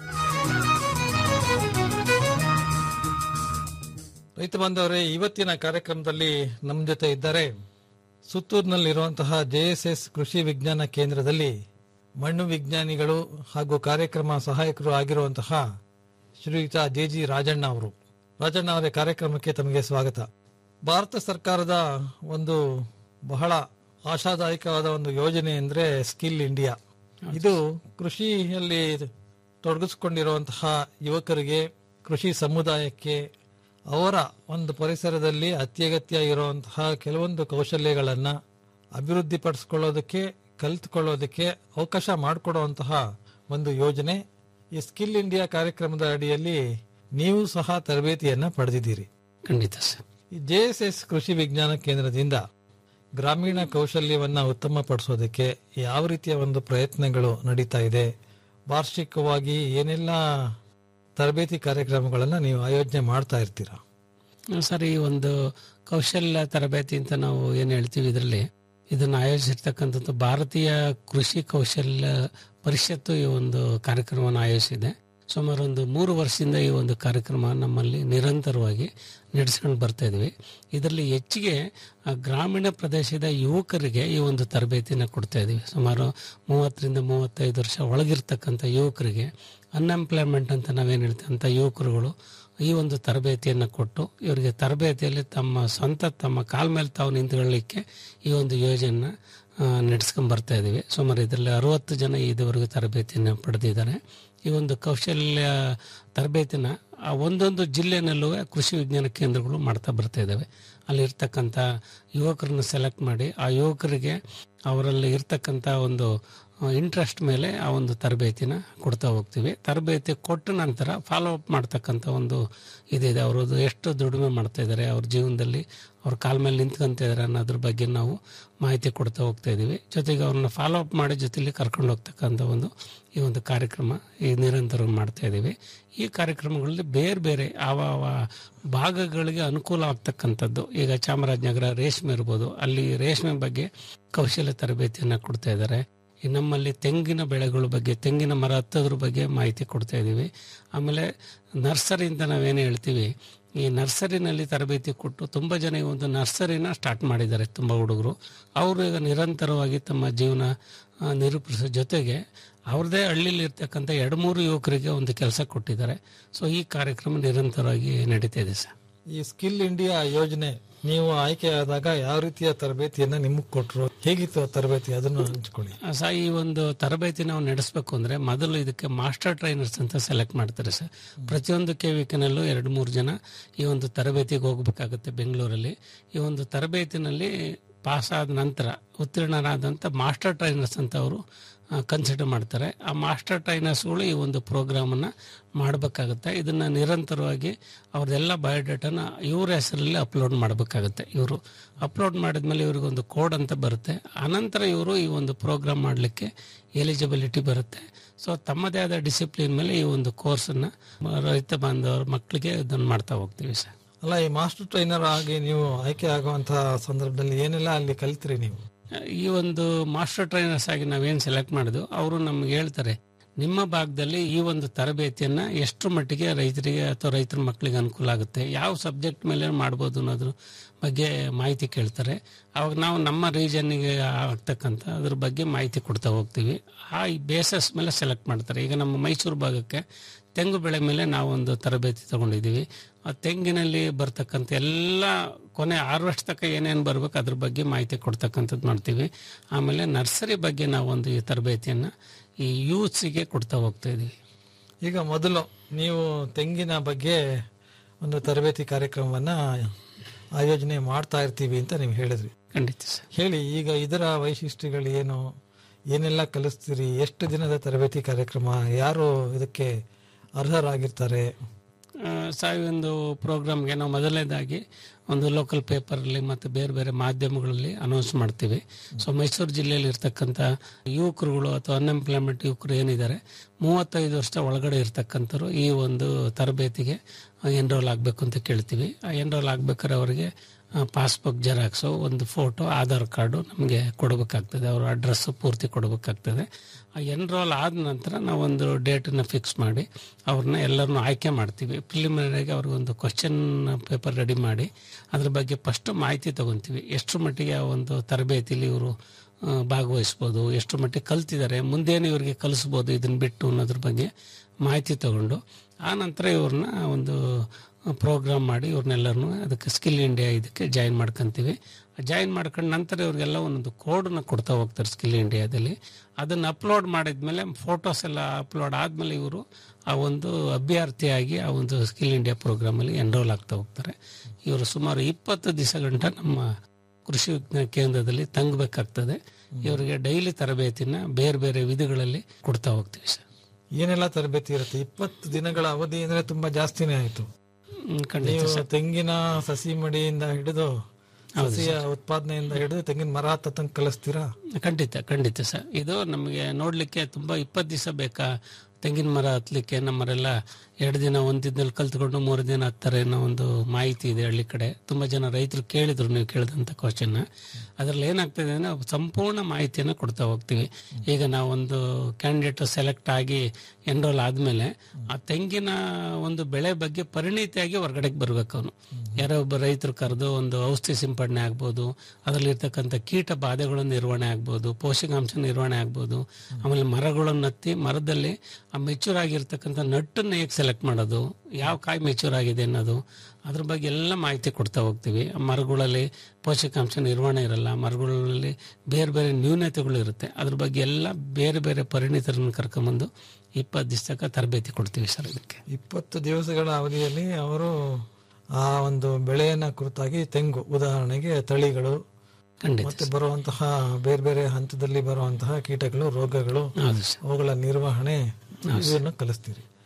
ರೈತ ಬಾಂಧವರೇ ಇವತ್ತಿನ ಕಾರ್ಯಕ್ರಮದಲ್ಲಿ ನಮ್ಮ ಜೊತೆ ಇದ್ದಾರೆ ಸುತ್ತೂರಿನಲ್ಲಿರುವಂತಹ ಜೆಎಸ್ಎಸ್ ಕೃಷಿ ವಿಜ್ಞಾನ ಕೇಂದ್ರದಲ್ಲಿ ಮಣ್ಣು ವಿಜ್ಞಾನಿಗಳು ಹಾಗೂ ಕಾರ್ಯಕ್ರಮ ಸಹಾಯಕರು ಆಗಿರುವಂತಹ ಶ್ರೀಯುತ ಜೆ ಜಿ ರಾಜಣ್ಣ ಅವರು ರಾಜಣ್ಣ ಅವರೇ ಕಾರ್ಯಕ್ರಮಕ್ಕೆ ತಮಗೆ ಸ್ವಾಗತ ಭಾರತ ಸರ್ಕಾರದ ಒಂದು ಬಹಳ ಆಶಾದಾಯಕವಾದ ಒಂದು ಯೋಜನೆ ಅಂದ್ರೆ ಸ್ಕಿಲ್ ಇಂಡಿಯಾ ಇದು ಕೃಷಿಯಲ್ಲಿ ತೊಡಗಿಸಿಕೊಂಡಿರುವಂತಹ ಯುವಕರಿಗೆ ಕೃಷಿ ಸಮುದಾಯಕ್ಕೆ ಅವರ ಒಂದು ಪರಿಸರದಲ್ಲಿ ಅತ್ಯಗತ್ಯ ಇರುವಂತಹ ಕೆಲವೊಂದು ಕೌಶಲ್ಯಗಳನ್ನ ಅಭಿವೃದ್ಧಿಪಡಿಸ್ಕೊಳ್ಳೋದಕ್ಕೆ ಕಲಿತುಕೊಳ್ಳೋದಕ್ಕೆ ಅವಕಾಶ ಮಾಡಿಕೊಡುವಂತಹ ಒಂದು ಯೋಜನೆ ಈ ಸ್ಕಿಲ್ ಇಂಡಿಯಾ ಕಾರ್ಯಕ್ರಮದ ಅಡಿಯಲ್ಲಿ ನೀವು ಸಹ ತರಬೇತಿಯನ್ನ ಪಡೆದಿದ್ದೀರಿ ಖಂಡಿತ ಸರ್ ಈ ಜೆಎಸ್ಎಸ್ ಕೃಷಿ ವಿಜ್ಞಾನ ಕೇಂದ್ರದಿಂದ ಗ್ರಾಮೀಣ ಕೌಶಲ್ಯವನ್ನ ಉತ್ತಮಪಡಿಸೋದಕ್ಕೆ ಯಾವ ರೀತಿಯ ಒಂದು ಪ್ರಯತ್ನಗಳು ನಡೀತಾ ಇದೆ ವಾರ್ಷಿಕವಾಗಿ ಏನೆಲ್ಲ ತರಬೇತಿ ಕಾರ್ಯಕ್ರಮಗಳನ್ನ ನೀವು ಆಯೋಜನೆ ಮಾಡ್ತಾ ಇರ್ತೀರಾ ಸರ್ ಈ ಒಂದು ಕೌಶಲ್ಯ ತರಬೇತಿ ಅಂತ ನಾವು ಏನ್ ಹೇಳ್ತೀವಿ ಇದರಲ್ಲಿ ಇದನ್ನು ಆಯೋಜಿಸಿರ್ತಕ್ಕಂಥದ್ದು ಭಾರತೀಯ ಕೃಷಿ ಕೌಶಲ್ಯ ಪರಿಷತ್ತು ಈ ಒಂದು ಕಾರ್ಯಕ್ರಮವನ್ನು ಆಯೋಜಿಸಿದೆ ಸುಮಾರು ಒಂದು ಮೂರು ವರ್ಷದಿಂದ ಈ ಒಂದು ಕಾರ್ಯಕ್ರಮ ನಮ್ಮಲ್ಲಿ ನಿರಂತರವಾಗಿ ನಡೆಸ್ಕೊಂಡು ಬರ್ತಾ ಇದ್ವಿ ಇದರಲ್ಲಿ ಹೆಚ್ಚಿಗೆ ಆ ಗ್ರಾಮೀಣ ಪ್ರದೇಶದ ಯುವಕರಿಗೆ ಈ ಒಂದು ತರಬೇತಿನ ಕೊಡ್ತಾ ಇದೀವಿ ಸುಮಾರು ಮೂವತ್ತರಿಂದ ಮೂವತ್ತೈದು ವರ್ಷ ಒಳಗಿರ್ತಕ್ಕಂಥ ಯುವಕರಿಗೆ ಅನ್ಎಂಪ್ಲಾಯ್ಮೆಂಟ್ ಅಂತ ನಾವೇನು ಹೇಳ್ತೀವಿ ಅಂತ ಯುವಕರುಗಳು ಈ ಒಂದು ತರಬೇತಿಯನ್ನು ಕೊಟ್ಟು ಇವರಿಗೆ ತರಬೇತಿಯಲ್ಲಿ ತಮ್ಮ ಸ್ವಂತ ತಮ್ಮ ಕಾಲ ಮೇಲೆ ತಾವು ನಿಂತ್ಕೊಳ್ಳಿಕ್ಕೆ ಈ ಒಂದು ಯೋಜನೆ ನಡೆಸ್ಕೊಂಡ್ ಬರ್ತಾ ಇದೀವಿ ಸುಮಾರು ಇದರಲ್ಲಿ ಅರವತ್ತು ಜನ ಇದುವರೆಗೂ ತರಬೇತಿಯನ್ನು ಪಡೆದಿದ್ದಾರೆ ಈ ಒಂದು ಕೌಶಲ್ಯ ತರಬೇತಿನ ಆ ಒಂದೊಂದು ಜಿಲ್ಲೆನಲ್ಲೂ ಕೃಷಿ ವಿಜ್ಞಾನ ಕೇಂದ್ರಗಳು ಮಾಡ್ತಾ ಬರ್ತಾ ಇದ್ದಾವೆ ಅಲ್ಲಿ ಇರ್ತಕ್ಕಂಥ ಯುವಕರನ್ನ ಸೆಲೆಕ್ಟ್ ಮಾಡಿ ಆ ಯುವಕರಿಗೆ ಅವರಲ್ಲಿ ಇರ್ತಕ್ಕಂಥ ಒಂದು ಇಂಟ್ರೆಸ್ಟ್ ಮೇಲೆ ಆ ಒಂದು ತರಬೇತಿನ ಕೊಡ್ತಾ ಹೋಗ್ತೀವಿ ತರಬೇತಿ ಕೊಟ್ಟ ನಂತರ ಫಾಲೋ ಅಪ್ ಮಾಡ್ತಕ್ಕಂಥ ಒಂದು ಇದಿದೆ ಅವರದ್ದು ಎಷ್ಟು ದುಡಿಮೆ ಮಾಡ್ತಾ ಇದ್ದಾರೆ ಅವ್ರ ಜೀವನದಲ್ಲಿ ಅವ್ರ ಕಾಲ ಮೇಲೆ ನಿಂತ್ಕೊಂತ ಇದ್ದಾರೆ ಅನ್ನೋದ್ರ ಬಗ್ಗೆ ನಾವು ಮಾಹಿತಿ ಕೊಡ್ತಾ ಹೋಗ್ತಾ ಇದ್ದೀವಿ ಜೊತೆಗೆ ಅವ್ರನ್ನ ಫಾಲೋ ಅಪ್ ಮಾಡಿ ಜೊತೆಲಿ ಕರ್ಕೊಂಡು ಹೋಗ್ತಕ್ಕಂಥ ಒಂದು ಈ ಒಂದು ಕಾರ್ಯಕ್ರಮ ಈ ನಿರಂತರ ಮಾಡ್ತಾ ಇದ್ದೀವಿ ಈ ಕಾರ್ಯಕ್ರಮಗಳಲ್ಲಿ ಬೇರೆ ಬೇರೆ ಆವ ಭಾಗಗಳಿಗೆ ಅನುಕೂಲ ಆಗ್ತಕ್ಕಂಥದ್ದು ಈಗ ಚಾಮರಾಜನಗರ ರೇಷ್ಮೆ ಇರ್ಬೋದು ಅಲ್ಲಿ ರೇಷ್ಮೆ ಬಗ್ಗೆ ಕೌಶಲ್ಯ ತರಬೇತಿಯನ್ನು ಕೊಡ್ತಾ ಇದ್ದಾರೆ ಈ ನಮ್ಮಲ್ಲಿ ತೆಂಗಿನ ಬೆಳೆಗಳ ಬಗ್ಗೆ ತೆಂಗಿನ ಮರ ಹತ್ತೋದ್ರ ಬಗ್ಗೆ ಮಾಹಿತಿ ಕೊಡ್ತಾ ಇದ್ದೀವಿ ಆಮೇಲೆ ನರ್ಸರಿ ಅಂತ ನಾವೇನು ಹೇಳ್ತೀವಿ ಈ ನರ್ಸರಿನಲ್ಲಿ ತರಬೇತಿ ಕೊಟ್ಟು ತುಂಬ ಜನ ಈ ಒಂದು ನರ್ಸರಿನ ಸ್ಟಾರ್ಟ್ ಮಾಡಿದ್ದಾರೆ ತುಂಬ ಹುಡುಗರು ಅವರು ಈಗ ನಿರಂತರವಾಗಿ ತಮ್ಮ ಜೀವನ ಆ, ನಿರೂಪಿಸೋ ಜೊತೆಗೆ ಅವ್ರದ್ದೇ ಹಳ್ಳಿಲಿ ಇರ್ತಕ್ಕಂಥ ಎರಡು ಮೂರು ಯುವಕರಿಗೆ ಒಂದು ಕೆಲಸ ಕೊಟ್ಟಿದ್ದಾರೆ ಸೊ ಈ ಕಾರ್ಯಕ್ರಮ ನಿರಂತರವಾಗಿ ನಡೀತಾ ಇದೆ ಸರ್ ಈ ಸ್ಕಿಲ್ ಇಂಡಿಯಾ ಯೋಜನೆ ನೀವು ಆಯ್ಕೆ ಆದಾಗ ಯಾವ ರೀತಿಯ ತರಬೇತಿಯನ್ನ ನಿಮಗೆ ಕೊಟ್ಟರು ಹೇಗಿತ್ತು ಆ ತರಬೇತಿ ಅದನ್ನು ಹಂಚ್ಕೊಳ್ಳಿ ಸ ಈ ಒಂದು ತರಬೇತಿ ನಾವು ನಡೆಸಬೇಕು ಅಂದ್ರೆ ಮೊದಲು ಇದಕ್ಕೆ ಮಾಸ್ಟರ್ ಟ್ರೈನರ್ಸ್ ಅಂತ ಸೆಲೆಕ್ಟ್ ಮಾಡ್ತಾರೆ ಸರ್ ಪ್ರತಿಯೊಂದು ಕೆವಿಕನಲ್ಲೂ ಎರಡು ಮೂರು ಜನ ಈ ಒಂದು ತರಬೇತಿಗೆ ಹೋಗಬೇಕಾಗುತ್ತೆ ಬೆಂಗಳೂರಲ್ಲಿ ಈ ಒಂದು ತರಬೇತಿನಲ್ಲಿ ಪಾಸ್ ಆದ ನಂತರ ಉತ್ತೀರ್ಣರಾದಂಥ ಮಾಸ್ಟರ್ ಟ್ರೈನರ್ಸ್ ಅಂತ ಅವರು ಕನ್ಸಿಡರ್ ಮಾಡ್ತಾರೆ ಆ ಮಾಸ್ಟರ್ ಟ್ರೈನರ್ಸ್ಗಳು ಈ ಒಂದು ಪ್ರೋಗ್ರಾಮನ್ನು ಮಾಡಬೇಕಾಗುತ್ತೆ ಇದನ್ನು ನಿರಂತರವಾಗಿ ಅವ್ರದ್ದೆಲ್ಲ ಬಯೋಡೇಟಾನ ಇವ್ರ ಹೆಸರಲ್ಲಿ ಅಪ್ಲೋಡ್ ಮಾಡಬೇಕಾಗುತ್ತೆ ಇವರು ಅಪ್ಲೋಡ್ ಮಾಡಿದ್ಮೇಲೆ ಇವ್ರಿಗೊಂದು ಕೋಡ್ ಅಂತ ಬರುತ್ತೆ ಆನಂತರ ಇವರು ಈ ಒಂದು ಪ್ರೋಗ್ರಾಮ್ ಮಾಡಲಿಕ್ಕೆ ಎಲಿಜಿಬಿಲಿಟಿ ಬರುತ್ತೆ ಸೊ ತಮ್ಮದೇ ಆದ ಡಿಸಿಪ್ಲಿನ್ ಮೇಲೆ ಈ ಒಂದು ಕೋರ್ಸನ್ನು ರೈತ ಬಾಂಧವರ ಮಕ್ಕಳಿಗೆ ಇದನ್ನು ಮಾಡ್ತಾ ಹೋಗ್ತೀವಿ ಸರ್ ಅಲ್ಲ ಈ ಮಾಸ್ಟರ್ ಟ್ರೈನರ್ ಆಗಿ ನೀವು ಆಯ್ಕೆ ಆಗುವಂತಹ ಸಂದರ್ಭದಲ್ಲಿ ಏನೆಲ್ಲ ಅಲ್ಲಿ ಕಲಿತ್ರಿ ನೀವು ಈ ಒಂದು ಮಾಸ್ಟರ್ ಟ್ರೈನರ್ಸ್ ಆಗಿ ನಾವೇನು ಸೆಲೆಕ್ಟ್ ಮಾಡಿದ್ವು ಅವರು ನಮ್ಗೆ ಹೇಳ್ತಾರೆ ನಿಮ್ಮ ಭಾಗದಲ್ಲಿ ಈ ಒಂದು ತರಬೇತಿಯನ್ನ ಎಷ್ಟು ಮಟ್ಟಿಗೆ ರೈತರಿಗೆ ಅಥವಾ ರೈತರ ಮಕ್ಕಳಿಗೆ ಅನುಕೂಲ ಆಗುತ್ತೆ ಯಾವ ಸಬ್ಜೆಕ್ಟ್ ಮೇಲೆ ಮಾಡ್ಬೋದು ಅನ್ನೋದ್ರ ಬಗ್ಗೆ ಮಾಹಿತಿ ಕೇಳ್ತಾರೆ ಅವಾಗ ನಾವು ನಮ್ಮ ರೀಜನ್ನಿಗೆ ಆಗ್ತಕ್ಕಂಥ ಅದ್ರ ಬಗ್ಗೆ ಮಾಹಿತಿ ಕೊಡ್ತಾ ಹೋಗ್ತೀವಿ ಆ ಬೇಸಸ್ ಮೇಲೆ ಸೆಲೆಕ್ಟ್ ಮಾಡ್ತಾರೆ ಈಗ ನಮ್ಮ ಮೈಸೂರು ಭಾಗಕ್ಕೆ ತೆಂಗು ಬೆಳೆ ಮೇಲೆ ನಾವು ಒಂದು ತರಬೇತಿ ತಗೊಂಡಿದ್ದೀವಿ ಆ ತೆಂಗಿನಲ್ಲಿ ಬರ್ತಕ್ಕಂಥ ಎಲ್ಲ ಕೊನೆ ಹಾರ್ವೆಸ್ಟ್ ತಕ್ಕ ಏನೇನು ಬರ್ಬೇಕು ಅದ್ರ ಬಗ್ಗೆ ಮಾಹಿತಿ ಕೊಡ್ತಕ್ಕಂಥದ್ದು ಮಾಡ್ತೀವಿ ಆಮೇಲೆ ನರ್ಸರಿ ಬಗ್ಗೆ ನಾವು ಒಂದು ಈ ತರಬೇತಿಯನ್ನು ಈ ಯೂತ್ಸಿಗೆ ಕೊಡ್ತಾ ಹೋಗ್ತಾ ಇದೀವಿ ಈಗ ಮೊದಲು ನೀವು ತೆಂಗಿನ ಬಗ್ಗೆ ಒಂದು ತರಬೇತಿ ಕಾರ್ಯಕ್ರಮವನ್ನ ಆಯೋಜನೆ ಮಾಡ್ತಾ ಇರ್ತೀವಿ ಅಂತ ನೀವು ಹೇಳಿದ್ರಿ ಖಂಡಿತ ಸರ್ ಹೇಳಿ ಈಗ ಇದರ ವೈಶಿಷ್ಟ್ಯಗಳು ಏನು ಏನೆಲ್ಲ ಕಲಿಸ್ತೀರಿ ಎಷ್ಟು ದಿನದ ತರಬೇತಿ ಕಾರ್ಯಕ್ರಮ ಯಾರು ಇದಕ್ಕೆ ಅರ್ಹರಾಗಿರ್ತಾರೆ ಆ, ಸಾಯಿ ಒಂದು ಪ್ರೋಗ್ರಾಮ್ಗೆ ನಾವು ಮೊದಲನೇದಾಗಿ ಒಂದು ಲೋಕಲ್ ಪೇಪರಲ್ಲಿ ಮತ್ತು ಬೇರೆ ಬೇರೆ ಮಾಧ್ಯಮಗಳಲ್ಲಿ ಅನೌನ್ಸ್ ಮಾಡ್ತೀವಿ ಸೊ ಮೈಸೂರು ಜಿಲ್ಲೆಯಲ್ಲಿ ಇರ್ತಕ್ಕಂಥ ಯುವಕರುಗಳು ಅಥವಾ ಅನ್ಎಂಪ್ಲಾಯ್ಮೆಂಟ್ ಯುವಕರು ಏನಿದ್ದಾರೆ ಮೂವತ್ತೈದು ವರ್ಷ ಒಳಗಡೆ ಇರ್ತಕ್ಕಂಥವ್ರು ಈ ಒಂದು ತರಬೇತಿಗೆ ಎನ್ರೋಲ್ ಆಗಬೇಕು ಅಂತ ಕೇಳ್ತೀವಿ ಆ ಎನ್ರೋಲ್ ಆಗ್ಬೇಕಾದ್ರೆ ಅವರಿಗೆ ಪಾಸ್ಬುಕ್ ಜೆರಾಕ್ಸು ಒಂದು ಫೋಟೋ ಆಧಾರ್ ಕಾರ್ಡು ನಮಗೆ ಕೊಡಬೇಕಾಗ್ತದೆ ಅವ್ರ ಅಡ್ರೆಸ್ಸು ಪೂರ್ತಿ ಕೊಡಬೇಕಾಗ್ತದೆ ಆ ಎನ್ರೋಲ್ ಆದ ನಂತರ ನಾವೊಂದು ಡೇಟನ್ನು ಫಿಕ್ಸ್ ಮಾಡಿ ಅವ್ರನ್ನ ಎಲ್ಲರನ್ನೂ ಆಯ್ಕೆ ಮಾಡ್ತೀವಿ ಪ್ರಿಲಿಮಿನರಿಯಾಗಿ ಅವ್ರಿಗೊಂದು ಕ್ವಶನ್ ಪೇಪರ್ ರೆಡಿ ಮಾಡಿ ಅದ್ರ ಬಗ್ಗೆ ಫಸ್ಟ್ ಮಾಹಿತಿ ತಗೊಂತೀವಿ ಎಷ್ಟು ಮಟ್ಟಿಗೆ ಆ ಒಂದು ತರಬೇತಿಲಿ ಇವರು ಭಾಗವಹಿಸ್ಬೋದು ಎಷ್ಟು ಮಟ್ಟಿಗೆ ಕಲ್ತಿದ್ದಾರೆ ಮುಂದೇನು ಇವರಿಗೆ ಕಲಿಸ್ಬೋದು ಇದನ್ನ ಬಿಟ್ಟು ಅನ್ನೋದ್ರ ಬಗ್ಗೆ ಮಾಹಿತಿ ತಗೊಂಡು ಆ ನಂತರ ಇವ್ರನ್ನ ಒಂದು ಪ್ರೋಗ್ರಾಮ್ ಮಾಡಿ ಇವ್ರನ್ನೆಲ್ಲರನ್ನು ಅದಕ್ಕೆ ಸ್ಕಿಲ್ ಇಂಡಿಯಾ ಇದಕ್ಕೆ ಜಾಯಿನ್ ಮಾಡ್ಕೊಂತೀವಿ ಜಾಯಿನ್ ಮಾಡ್ಕೊಂಡ ನಂತರ ಇವ್ರಿಗೆಲ್ಲ ಒಂದೊಂದು ಕೋಡನ್ನ ಕೊಡ್ತಾ ಹೋಗ್ತಾರೆ ಸ್ಕಿಲ್ ಇಂಡಿಯಾದಲ್ಲಿ ಅದನ್ನು ಅಪ್ಲೋಡ್ ಮಾಡಿದ್ಮೇಲೆ ಫೋಟೋಸ್ ಎಲ್ಲ ಅಪ್ಲೋಡ್ ಆದಮೇಲೆ ಇವರು ಆ ಒಂದು ಅಭ್ಯರ್ಥಿಯಾಗಿ ಆ ಒಂದು ಸ್ಕಿಲ್ ಇಂಡಿಯಾ ಪ್ರೋಗ್ರಾಮಲ್ಲಿ ಎನ್ರೋಲ್ ಆಗ್ತಾ ಹೋಗ್ತಾರೆ ಇವರು ಸುಮಾರು ಇಪ್ಪತ್ತು ದಿವಸ ಗಂಟ ನಮ್ಮ ಕೃಷಿ ವಿಜ್ಞಾನ ಕೇಂದ್ರದಲ್ಲಿ ತಂಗಬೇಕಾಗ್ತದೆ ಇವರಿಗೆ ಡೈಲಿ ತರಬೇತಿನ ಬೇರೆ ಬೇರೆ ವಿಧಿಗಳಲ್ಲಿ ಕೊಡ್ತಾ ಹೋಗ್ತೀವಿ ಸರ್ ಏನೆಲ್ಲ ತರಬೇತಿ ಇರುತ್ತೆ ಇಪ್ಪತ್ತು ದಿನಗಳ ಅವಧಿ ಅಂದ್ರೆ ತುಂಬಾ ಜಾಸ್ತಿನೇ ಆಯ್ತು ಹ್ಮ್, ಖಂಡಿತ ನೀವು ಸರ್. ತೆಂಗಿನ ಸಸಿ ಮಡಿಯಿಂದ ಹಿಡಿದು ಹೌದು ಸಸಿಯ ಸರ್. ಉತ್ಪಾದನೆಯಿಂದ ಹಿಡಿದು ತೆಂಗಿನ ಮರ ಹತ್ತ ತನಕ ಕಲಿಸ್ತೀರಾ ಖಂಡಿತ ಖಂಡಿತ ಸರ್ ಇದು ನಮಗೆ ನೋಡ್ಲಿಕ್ಕೆ ತುಂಬಾ ಇಪ್ಪತ್ತು ದಿವಸ ಬೇಕಾ ತೆಂಗಿನ ಮರ ಹತ್ಲಿಕ್ಕೆ ನಮ್ಮರೆಲ್ಲ ಎರಡು ದಿನ ಒಂದು ದಿನದಲ್ಲಿ ಕಲ್ತ್ಕೊಂಡು ಮೂರು ದಿನ ಹತ್ತಾರೆ ಅನ್ನೋ ಒಂದು ಮಾಹಿತಿ ಇದೆ ಹಳ್ಳಿ ಕಡೆ ತುಂಬಾ ಜನ ರೈತರು ಕೇಳಿದ್ರು ನೀವು ಕೇಳಿದಂಥ ಕ್ವಶನ್ ಅದರಲ್ಲಿ ಏನಾಗ್ತದೆ ಅಂದ್ರೆ ಸಂಪೂರ್ಣ ಮಾಹಿತಿಯನ್ನು ಕೊಡ್ತಾ ಹೋಗ್ತೀವಿ ಈಗ ನಾವೊಂದು ಕ್ಯಾಂಡಿಡೇಟ್ ಸೆಲೆಕ್ಟ್ ಆಗಿ ಎನ್ರೋಲ್ ಆದ್ಮೇಲೆ ಆ ತೆಂಗಿನ ಒಂದು ಬೆಳೆ ಬಗ್ಗೆ ಪರಿಣಿತಿಯಾಗಿ ಹೊರಗಡೆಗೆ ಬರ್ಬೇಕು ಅವನು ಯಾರೋ ಒಬ್ಬ ರೈತರು ಕರೆದು ಒಂದು ಔಷಧಿ ಸಿಂಪಡಣೆ ಆಗ್ಬೋದು ಅದರಲ್ಲಿ ಇರ್ತಕ್ಕಂಥ ಕೀಟ ಬಾಧೆಗಳ ನಿರ್ವಹಣೆ ಆಗ್ಬೋದು ಪೋಷಕಾಂಶ ನಿರ್ವಹಣೆ ಆಗ್ಬೋದು ಆಮೇಲೆ ಮರಗಳನ್ನು ಹತ್ತಿ ಮರದಲ್ಲಿ ಆ ಮೆಚೂರ್ ಆಗಿರ್ತಕ್ಕಂಥ ನಟ್ಟನ್ನು ಹೇಗೆ ಸೆಲೆಕ್ಟ್ ಮಾಡೋದು ಯಾವ ಕಾಯಿ ಮೆಚೂರ್ ಆಗಿದೆ ಅನ್ನೋದು ಅದ್ರ ಬಗ್ಗೆ ಎಲ್ಲ ಮಾಹಿತಿ ಕೊಡ್ತಾ ಹೋಗ್ತೀವಿ ಆ ಮರಗಳಲ್ಲಿ ಪೋಷಕಾಂಶ ನಿರ್ವಹಣೆ ಇರಲ್ಲ ಮರಗಳಲ್ಲಿ ಬೇರೆ ಬೇರೆ ನ್ಯೂನತೆಗಳು ಇರುತ್ತೆ ಅದ್ರ ಬಗ್ಗೆ ಎಲ್ಲ ಬೇರೆ ಬೇರೆ ಪರಿಣಿತರನ್ನು ಕರ್ಕೊಂಬಂದು ಇಪ್ಪತ್ತು ದಿವಸಕ್ಕೆ ತರಬೇತಿ ಕೊಡ್ತೀವಿ ಸರ್ ಇದಕ್ಕೆ ಇಪ್ಪತ್ತು ದಿವಸಗಳ ಅವಧಿಯಲ್ಲಿ ಅವರು ಆ ಒಂದು ಬೆಳೆಯನ್ನ ಕುರಿತಾಗಿ ತೆಂಗು ಉದಾಹರಣೆಗೆ ತಳಿಗಳು ಖಂಡಿತ ಮತ್ತೆ ಬರುವಂತಹ ಬೇರೆ ಬೇರೆ ಹಂತದಲ್ಲಿ ಬರುವಂತಹ ಕೀಟಗಳು ರೋಗಗಳು ಹೌದು ಸರ್. ಅವುಗಳ ನಿರ್ವಹಣೆ ಹೌದು ಸರ್. ಇವನ್ನ ಕಲಿಸ್ತೀರಿ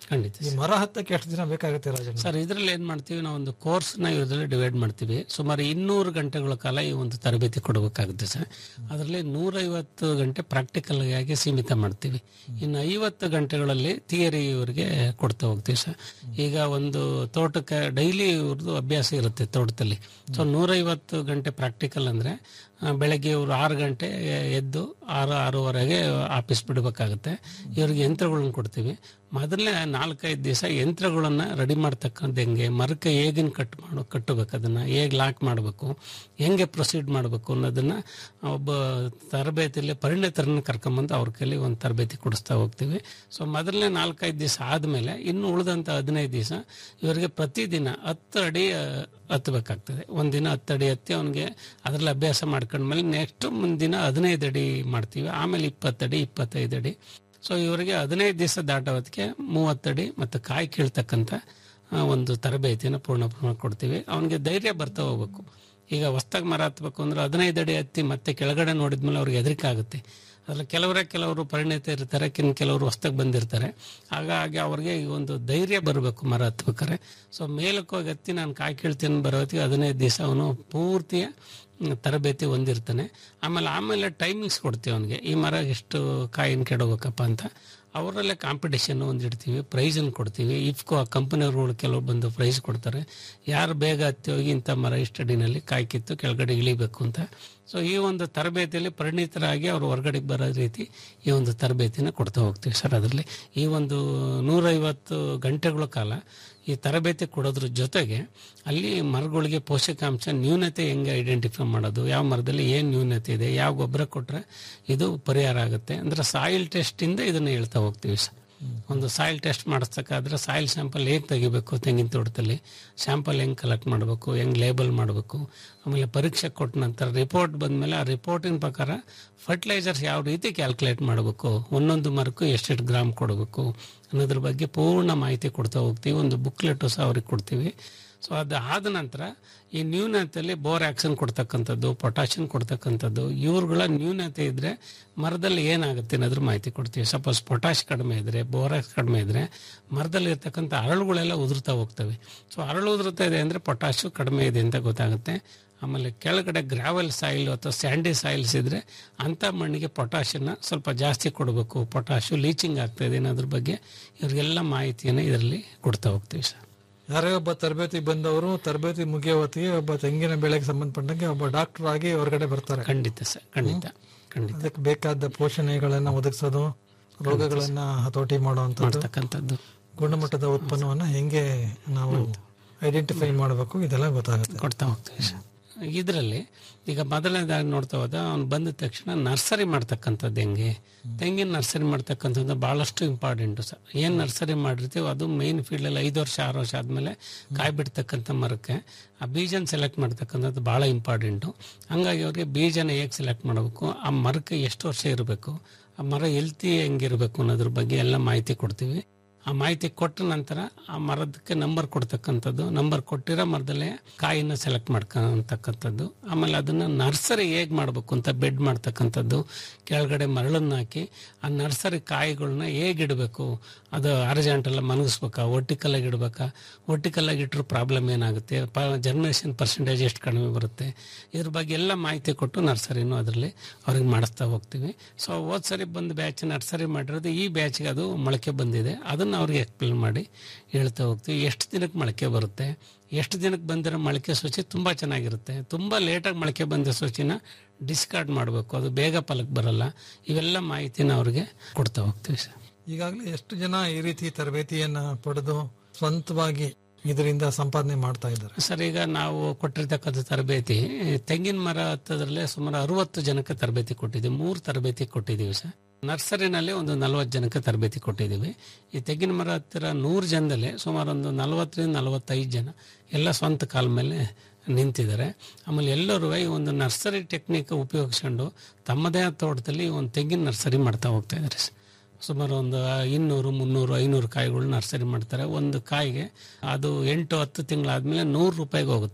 ಖಂಡಿತ ಈ ಮರ ಹತ್ತಕ್ಕೆ ಎಷ್ಟು ದಿನ ಬೇಕಾಗುತ್ತೆ ರಾಜಣ್ಣ ಸರ್ ಇದರಲ್ಲಿ ಏನ್ ಮಾಡ್ತೀವಿ ನಾವು ಒಂದು ಕೋರ್ಸ್ನ ಇದರಲ್ಲಿ ಡಿವೈಡ್ ಮಾಡ್ತೀವಿ ಸುಮಾರು ಇನ್ನೂರು ಗಂಟೆಗಳ ಕಾಲ ಈ ಒಂದು ತರಬೇತಿ ಕೊಡಬೇಕಾಗುತ್ತೆ ಸರ್ ಅದರಲ್ಲಿ ನೂರೈವತ್ತು ಗಂಟೆ ಪ್ರಾಕ್ಟಿಕಲ್ ಆಗಿ ಸೀಮಿತ ಮಾಡ್ತೀವಿ ಇನ್ನು ಐವತ್ತು ಗಂಟೆಗಳಲ್ಲಿ ಥಿಯರಿ ಇವರಿಗೆ ಕೊಡ್ತಾ ಹೋಗ್ತೀವಿ ಸರ್ ಈಗ ಒಂದು ತೋಟಕ್ಕೆ ಡೈಲಿ ಇವ್ರದ್ದು ಅಭ್ಯಾಸ ಇರುತ್ತೆ ತೋಟದಲ್ಲಿ ಸೊ ನೂರೈವತ್ತು ಗಂಟೆ ಪ್ರಾಕ್ಟಿಕಲ್ ಅಂದ್ರೆ ಆ, ಬೆಳಗ್ಗೆ ಇವರು ಆರು ಗಂಟೆ ಎದ್ದು ಆರು ಆರೂವರೆಗೆ ಆಫೀಸ್ ಬಿಡಬೇಕಾಗುತ್ತೆ ಇವ್ರಿಗೆ ಯಂತ್ರಗಳನ್ನ ಕೊಡ್ತೀವಿ ಮೊದಲನೇ ನಾಲ್ಕೈದು ದಿವಸ ಯಂತ್ರಗಳನ್ನ ರೆಡಿ ಮಾಡ್ತಕ್ಕಂಥ ಹೆಂಗೆ ಮರಕ್ಕೆ ಹೇಗಿನ ಕಟ್ ಮಾಡು ಕಟ್ಟಬೇಕು ಅದನ್ನ ಹೇಗೆ ಲಾಕ್ ಮಾಡಬೇಕು ಹೆಂಗೆ ಪ್ರೊಸೀಡ್ ಮಾಡಬೇಕು ಅನ್ನೋದನ್ನ ಒಬ್ಬ ತರಬೇತಿಯಲ್ಲಿ ಪರಿಣಿತರನ್ನ ಕರ್ಕೊಂಬಂದು ಅವ್ರ ಕೈಲಿ ಒಂದು ತರಬೇತಿ ಕೊಡಿಸ್ತಾ ಹೋಗ್ತೀವಿ ಸೊ ಮೊದಲನೇ ನಾಲ್ಕೈದು ದಿವಸ ಆದಮೇಲೆ ಇನ್ನು ಉಳಿದಂಥ ಹದಿನೈದು ದಿವಸ ಇವರಿಗೆ ಪ್ರತಿದಿನ ಹತ್ತು ಅಡಿ ಆ, ಹತ್ತಬೇಕಾಗ್ತದೆ ಒಂದಿನ ಹತ್ತು ಅಡಿ ಹತ್ತಿ ಅವನಿಗೆ ಅದರಲ್ಲಿ ಅಭ್ಯಾಸ ಮಾಡ್ಕೊಂಡ್ಮೇಲೆ ನೆಕ್ಸ್ಟ್ ಮುಂದಿನ ಹದಿನೈದು ಅಡಿ ಮಾಡ್ತೀವಿ ಆಮೇಲೆ ಇಪ್ಪತ್ತಡಿ ಇಪ್ಪತ್ತೈದು ಅಡಿ ಸೊ ಇವರಿಗೆ ಹದಿನೈದು ದಿವಸ ದಾಟೋ ಹೊತ್ತಿಗೆ ಮೂವತ್ತಡಿ ಮತ್ತು ಕಾಯಿ ಕೀಳ್ತಕ್ಕಂಥ ಆ, ಒಂದು ತರಬೇತಿಯನ್ನು ಪೂರ್ಣ ಪ್ರಮಾಣ ಕೊಡ್ತೀವಿ ಅವನಿಗೆ ಧೈರ್ಯ ಬರ್ತಾ ಹೋಗ್ಬೇಕು ಈಗ ಹೊಸ್ದಾಗಿ ಮರ ಹತ್ಬೇಕು ಅಂದ್ರೆ ಹದಿನೈದು ಅಡಿ ಹತ್ತಿ ಮತ್ತೆ ಕೆಳಗಡೆ ನೋಡಿದ್ಮೇಲೆ ಅವ್ರಿಗೆ ಹೆದರಿಕೆ ಆಗುತ್ತೆ ಅದ್ರಲ್ಲಿ ಕೆಲವರೇ ಕೆಲವರು ಪರಿಣಿತ ಇರ್ತಾರೆ ಕಿನ್ ಕೆಲವರು ಹೊಸ್ದಾಗಿ ಬಂದಿರ್ತಾರೆ ಹಾಗಾಗಿ ಅವ್ರಿಗೆ ಈ ಒಂದು ಧೈರ್ಯ ಬರಬೇಕು ಮರ ಹತ್ಬೇಕಾರೆ ಸೊ ಮೇಲಕ್ಕೆ ಹೋಗಿ ಹತ್ತಿ ನಾನು ಕಾಯಿ ಕೀಳ್ತೀನಿ ಬರೋ ಹೊತ್ತಿಗೆ ಹದಿನೈದು ದಿವಸ ಅವನು ಪೂರ್ತಿಯ ಹ್ಮ್, ತರಬೇತಿ ಹೊಂದಿರ್ತಾನೆ ಆಮೇಲೆ ಆಮೇಲೆ ಟೈಮಿಂಗ್ಸ್ ಕೊಡ್ತೀವಿ ಅವನಿಗೆ ಈ ಮರ ಎಷ್ಟು ಕಾಯಿನ ಕೆಡಬೇಕಪ್ಪ ಅಂತ ಅವರಲ್ಲೇ ಕಾಂಪಿಟೇಷನ್ ಒಂದು ಇಡ್ತೀವಿ ಪ್ರೈಸನ್ನು ಕೊಡ್ತೀವಿ ಇಫ್ಕೋ ಆ ಕಂಪನಿಯವ್ರುಗಳು ಕೆಲವು ಬಂದು ಪ್ರೈಸ್ ಕೊಡ್ತಾರೆ ಯಾರು ಬೇಗ ಹತ್ತಿ ಹೋಗಿ ಇಂಥ ಮರ ಇಷ್ಟು ಅಡಿನಲ್ಲಿ ಕಾಯಿ ಕಿತ್ತು ಕೆಳಗಡೆ ಇಳಿಬೇಕು ಅಂತ ಸೊ ಈ ಒಂದು ತರಬೇತಿಯಲ್ಲಿ ಪರಿಣಿತರಾಗಿ ಅವರು ಹೊರಗಡೆ ಬರೋ ರೀತಿ ಈ ಒಂದು ತರಬೇತಿನ ಕೊಡ್ತಾ ಹೋಗ್ತೀವಿ ಸರ್ ಅದರಲ್ಲಿ ಈ ಒಂದು ನೂರೈವತ್ತು ಗಂಟೆಗಳ ಕಾಲ ಈ ತರಬೇತಿ ಕೊಡೋದ್ರ ಜೊತೆಗೆ ಅಲ್ಲಿ ಮರಗಳಿಗೆ ಪೋಷಕಾಂಶ ನ್ಯೂನತೆ ಹೆಂಗೆ ಐಡೆಂಟಿಫೈ ಮಾಡೋದು ಯಾವ ಮರದಲ್ಲಿ ಏನು ನ್ಯೂನತೆ ಇದೆ ಯಾವ ಗೊಬ್ಬರ ಕೊಟ್ಟರೆ ಇದು ಪರಿಹಾರ ಆಗುತ್ತೆ ಅಂದರೆ ಸಾಯಿಲ್ ಟೆಸ್ಟಿಂದ ಇದನ್ನು ಹೇಳ್ತಾ ಹೋಗ್ತೀವಿ ಸರ್ ಒಂದು ಸಾಯಿಲ್ ಟೆಸ್ಟ್ ಮಾಡಿಸ್ತಕ್ಕಾದ್ರೆ ಸಾಯಿಲ್ ಸ್ಯಾಂಪಲ್ ಹೇಗೆ ತೆಗಿಬೇಕು ತೆಂಗಿನ ತೋಟದಲ್ಲಿ ಸ್ಯಾಂಪಲ್ ಹೆಂಗೆ ಕಲೆಕ್ಟ್ ಮಾಡಬೇಕು ಹೆಂಗೆ ಲೇಬಲ್ ಮಾಡಬೇಕು ಆಮೇಲೆ ಪರೀಕ್ಷೆ ಕೊಟ್ಟ ನಂತರ ರಿಪೋರ್ಟ್ ಬಂದಮೇಲೆ ಆ ರಿಪೋರ್ಟಿನ ಪ್ರಕಾರ ಫರ್ಟಿಲೈಸರ್ಸ್ ಯಾವ ರೀತಿ ಕ್ಯಾಲ್ಕುಲೇಟ್ ಮಾಡಬೇಕು ಒಂದೊಂದು ಮರಕ್ಕೂ ಎಷ್ಟೆಷ್ಟು ಗ್ರಾಮ್ ಕೊಡಬೇಕು ಅನ್ನೋದ್ರ ಬಗ್ಗೆ ಪೂರ್ಣ ಮಾಹಿತಿ ಕೊಡ್ತಾ ಹೋಗ್ತೀವಿ ಒಂದು ಬುಕ್ಲೆಟು ಸಹ ಅವ್ರಿಗೆ ಕೊಡ್ತೀವಿ ಸೊ ಅದು ಆದ ನಂತರ ಈ ನ್ಯೂನತೆಯಲ್ಲಿ ಬೋರ್ ಆಕ್ಷನ್ ಕೊಡ್ತಕ್ಕಂಥದ್ದು ಪೊಟ್ಯಾಷಿಯಂ ಕೊಡ್ತಕ್ಕಂಥದ್ದು ಇವ್ರುಗಳ ನ್ಯೂನತೆ ಇದ್ರೆ ಮರದಲ್ಲಿ ಏನಾಗುತ್ತೆ ಅನ್ನೋದ್ರ ಮಾಹಿತಿ ಕೊಡ್ತೀವಿ ಸಪೋಸ್ ಪೊಟ್ಯಾಶ್ ಕಡಿಮೆ ಇದ್ರೆ ಬೋರಾಕ್ಸ್ ಕಡಿಮೆ ಇದ್ರೆ ಮರದಲ್ಲಿ ಇರ್ತಕ್ಕಂಥ ಅರಳುಗಳೆಲ್ಲ ಉದುರ್ತಾ ಹೋಗ್ತವೆ ಸೊ ಅರಳು ಉದುರ್ತಾ ಇದೆ ಅಂದ್ರೆ ಪೊಟ್ಯಾಶು ಕಡಿಮೆ ಇದೆ ಅಂತ ಗೊತ್ತಾಗುತ್ತೆ ಆಮೇಲೆ ಕೆಳಗಡೆ ಗ್ರಾವೆಲ್ ಸಾಯಿಲ್ ಅಥವಾ ಸ್ಯಾಂಡಿ ಸಾಯಿಲ್ಸ್ ಇದ್ರೆ ಅಂಥ ಮಣ್ಣಿಗೆ ಪೊಟ್ಯಾಷನ್ನ ಸ್ವಲ್ಪ ಜಾಸ್ತಿ ಕೊಡಬೇಕು ಪೊಟ್ಯಾಶು ಲೀಚಿಂಗ್ ಆಗ್ತಾ ಇದೆ ಅನ್ನೋದ್ರ ಬಗ್ಗೆ ಇವ್ರಿಗೆಲ್ಲ ಮಾಹಿತಿಯನ್ನು ಇದರಲ್ಲಿ ಕೊಡ್ತಾ ಹೋಗ್ತೀವಿ ಸರ್ ಯಾರೇ ಒಬ್ಬ ತರಬೇತಿ ಬಂದವರು ತರಬೇತಿ ಮುಗಿಯೋ ಹೊತ್ತಿಗೆ ಒಬ್ಬ ತೆಂಗಿನ ಬೆಳೆಗೆ ಸಂಬಂಧಪಟ್ಟಂಗೆ ಒಬ್ಬ ಡಾಕ್ಟರ್ ಆಗಿ ಹೊರಗಡೆ ಬರ್ತಾರೆ ಖಂಡಿತ ಸರ್ ಖಂಡಿತ ಖಂಡಿತ ಅದಕ್ಕೆ ಬೇಕಾದ ಪೋಷಣೆಗಳನ್ನ ಒದಗಿಸೋದು ರೋಗಗಳನ್ನ ಹತೋಟಿ ಮಾಡುವಂಥದ್ದು ಮಾಡ್ತಕ್ಕಂಥದ್ದು ಗುಣಮಟ್ಟದ ಉತ್ಪನ್ನವನ್ನ ಹೆಂಗೆ ನಾವು ಐಡೆಂಟಿಫೈ ಮಾಡಬೇಕು ಇದೆಲ್ಲ ಗೊತ್ತಾಗುತ್ತೆ ಕೊಡ್ತಾ ಹೋಗ್ತೀವಿ ಸರ್ ಇದರಲ್ಲಿ ಈಗ ಮೊದಲನೇದಾಗಿ ನೋಡ್ತಾ ಹೋದ ಅವ್ನು ಬಂದ ತಕ್ಷಣ ನರ್ಸರಿ ಮಾಡ್ತಕ್ಕಂಥದ್ದು ಹೆಂಗೆ ತೆಂಗಿನ ನರ್ಸರಿ ಮಾಡ್ತಕ್ಕಂಥದ್ದು ಭಾಳಷ್ಟು ಇಂಪಾರ್ಟೆಂಟು ಸರ್ ಏನು ನರ್ಸರಿ ಮಾಡಿರ್ತೀವಿ ಅದು ಮೇನ್ ಫೀಲ್ಡಲ್ಲಿ ಐದು ವರ್ಷ ಆರು ವರ್ಷ ಆದಮೇಲೆ ಕಾಯಿ ಬಿಡ್ತಕ್ಕಂಥ ಮರಕ್ಕೆ ಆ ಬೀಜನ ಸೆಲೆಕ್ಟ್ ಮಾಡ್ತಕ್ಕಂಥದ್ದು ಭಾಳ ಇಂಪಾರ್ಟೆಂಟು ಹಂಗಾಗಿ ಅವ್ರಿಗೆ ಬೀಜನ ಹೇಗೆ ಸೆಲೆಕ್ಟ್ ಮಾಡಬೇಕು ಆ ಮರಕ್ಕೆ ಎಷ್ಟು ವರ್ಷ ಇರಬೇಕು ಆ ಮರ ಎಲ್ತಿ ಹೆಂಗಿರಬೇಕು ಅನ್ನೋದ್ರ ಬಗ್ಗೆ ಎಲ್ಲ ಮಾಹಿತಿ ಕೊಡ್ತೀವಿ ಆ ಮಾಹಿತಿ ಕೊಟ್ಟ ನಂತರ ಆ ಮರದಕ್ಕೆ ನಂಬರ್ ಕೊಡ್ತಕ್ಕಂಥದ್ದು ನಂಬರ್ ಕೊಟ್ಟಿರೋ ಮರದಲ್ಲೇ ಕಾಯಿನ ಸೆಲೆಕ್ಟ್ ಮಾಡ್ಕೊಂತಕ್ಕಂಥದ್ದು ಆಮೇಲೆ ಅದನ್ನ ನರ್ಸರಿ ಹೇಗೆ ಮಾಡಬೇಕು ಅಂತ ಬೆಡ್ ಮಾಡ್ತಕ್ಕಂಥದ್ದು ಕೆಳಗಡೆ ಮರಳನ್ನ ಹಾಕಿ ಆ ನರ್ಸರಿ ಕಾಯಿಗಳನ್ನ ಹೇಗೆ ಇಡಬೇಕು ಅದು ಅರ್ಜೆಂಟೆಲ್ಲ ಮನಗಿಸ್ಬೇಕಾ ಒಟ್ಟಿಕಲ್ಲಾಗಿ ಇಡಬೇಕಾ ಒಟ್ಟಿಕಲ್ಲಾಗಿ ಇಟ್ಟರು ಪ್ರಾಬ್ಲಮ್ ಏನಾಗುತ್ತೆ ಜರ್ಮಿನೇಷನ್ ಪರ್ಸೆಂಟೇಜ್ ಎಷ್ಟು ಕಡಿಮೆ ಬರುತ್ತೆ ಇದ್ರ ಬಗ್ಗೆ ಎಲ್ಲ ಮಾಹಿತಿ ಕೊಟ್ಟು ನರ್ಸರಿನೂ ಅದರಲ್ಲಿ ಅವ್ರಿಗೆ ಮಾಡಿಸ್ತಾ ಹೋಗ್ತೀವಿ ಸೊ ಹೋದ್ ಸರಿ ಬಂದು ಬ್ಯಾಚ್ ನರ್ಸರಿ ಮಾಡಿರೋದು ಈ ಬ್ಯಾಚ್ಗೆ ಅದು ಮೊಳಕೆ ಬಂದಿದೆ ಅದನ್ನು ಅವ್ರಿಗೆ ಎಕ್ಸ್ಪ್ಲೇನ್ ಮಾಡಿ ಹೇಳ್ತಾ ಹೋಗ್ತೀವಿ ಎಷ್ಟು ದಿನಕ್ಕೆ ಮೊಳಕೆ ಬರುತ್ತೆ ಎಷ್ಟು ದಿನಕ್ಕೆ ಬಂದಿರೋ ಮೊಳಕೆ ಸೂಚಿ ತುಂಬ ಚೆನ್ನಾಗಿರುತ್ತೆ ತುಂಬ ಲೇಟಾಗಿ ಮೊಳಕೆ ಬಂದ ಸೂಚಿನ ಡಿಸ್ಕಾರ್ಡ್ ಮಾಡಬೇಕು ಅದು ಬೇಗ ಫಲಕ್ಕೆ ಬರಲ್ಲ ಇವೆಲ್ಲ ಮಾಹಿತಿನ ಅವ್ರಿಗೆ ಕೊಡ್ತಾ ಹೋಗ್ತೀವಿ ಸರ್ ಈಗಾಗಲೇ ಎಷ್ಟು ಜನ ಈ ರೀತಿ ತರಬೇತಿಯನ್ನ ಪಡೆದು ಸ್ವಂತವಾಗಿ ಇದರಿಂದ ಸಂಪಾದನೆ ಮಾಡ್ತಾ ಇದ್ದಾರೆ ಸರ್ ಈಗ ನಾವು ಕೊಟ್ಟಿರ್ತಕ್ಕಂಥ ತರಬೇತಿ ತೆಂಗಿನ ಮರ ಹತ್ತದ್ರಲ್ಲೇ ಸುಮಾರು ಅರವತ್ತು ಜನಕ್ಕೆ ತರಬೇತಿ ಕೊಟ್ಟಿದ್ದೀವಿ ಮೂರು ತರಬೇತಿ ಕೊಟ್ಟಿದ್ದೀವಿ ಸರ್ ನರ್ಸರಿನಲ್ಲಿ ಒಂದು ನಲವತ್ತು ಜನಕ್ಕೆ ತರಬೇತಿ ಕೊಟ್ಟಿದ್ದೀವಿ ಈ ತೆಂಗಿನ ಮರ ಹತ್ತಿರ ನೂರು ಜನದಲ್ಲಿ ಸುಮಾರು ಒಂದು ನಲವತ್ತರಿಂದ ನಲವತ್ತೈದು ಜನ ಎಲ್ಲ ಸ್ವಂತ ಕಾಲ ಮೇಲೆ ನಿಂತಿದ್ದಾರೆ ಆಮೇಲೆ ಎಲ್ಲರೂ ಈ ಒಂದು ನರ್ಸರಿ ಟೆಕ್ನಿಕ್ ಉಪಯೋಗಿಸ್ಕೊಂಡು ತಮ್ಮದೇ ಆದ ತೋಟದಲ್ಲಿ ಒಂದು ತೆಂಗಿನ ನರ್ಸರಿ ಮಾಡ್ತಾ ಹೋಗ್ತಾ ಇದ್ದಾರೆ ಸರ್ ಸುಮಾರು ಒಂದು ಇನ್ನೂರು ಮುನ್ನೂರು ಐನೂರು ಕಾಯಿಗಳು ನರ್ಸರಿ ಮಾಡ್ತಾರೆ ಒಂದು ಕಾಯಿಗೆ ಅದು ಎಂಟು ಹತ್ತು ತಿಂಗಳಾದ್ಮೇಲೆ ನೂರು ರೂಪಾಯಿಗೆ ಹೋಗುತ್ತೆ ಅದು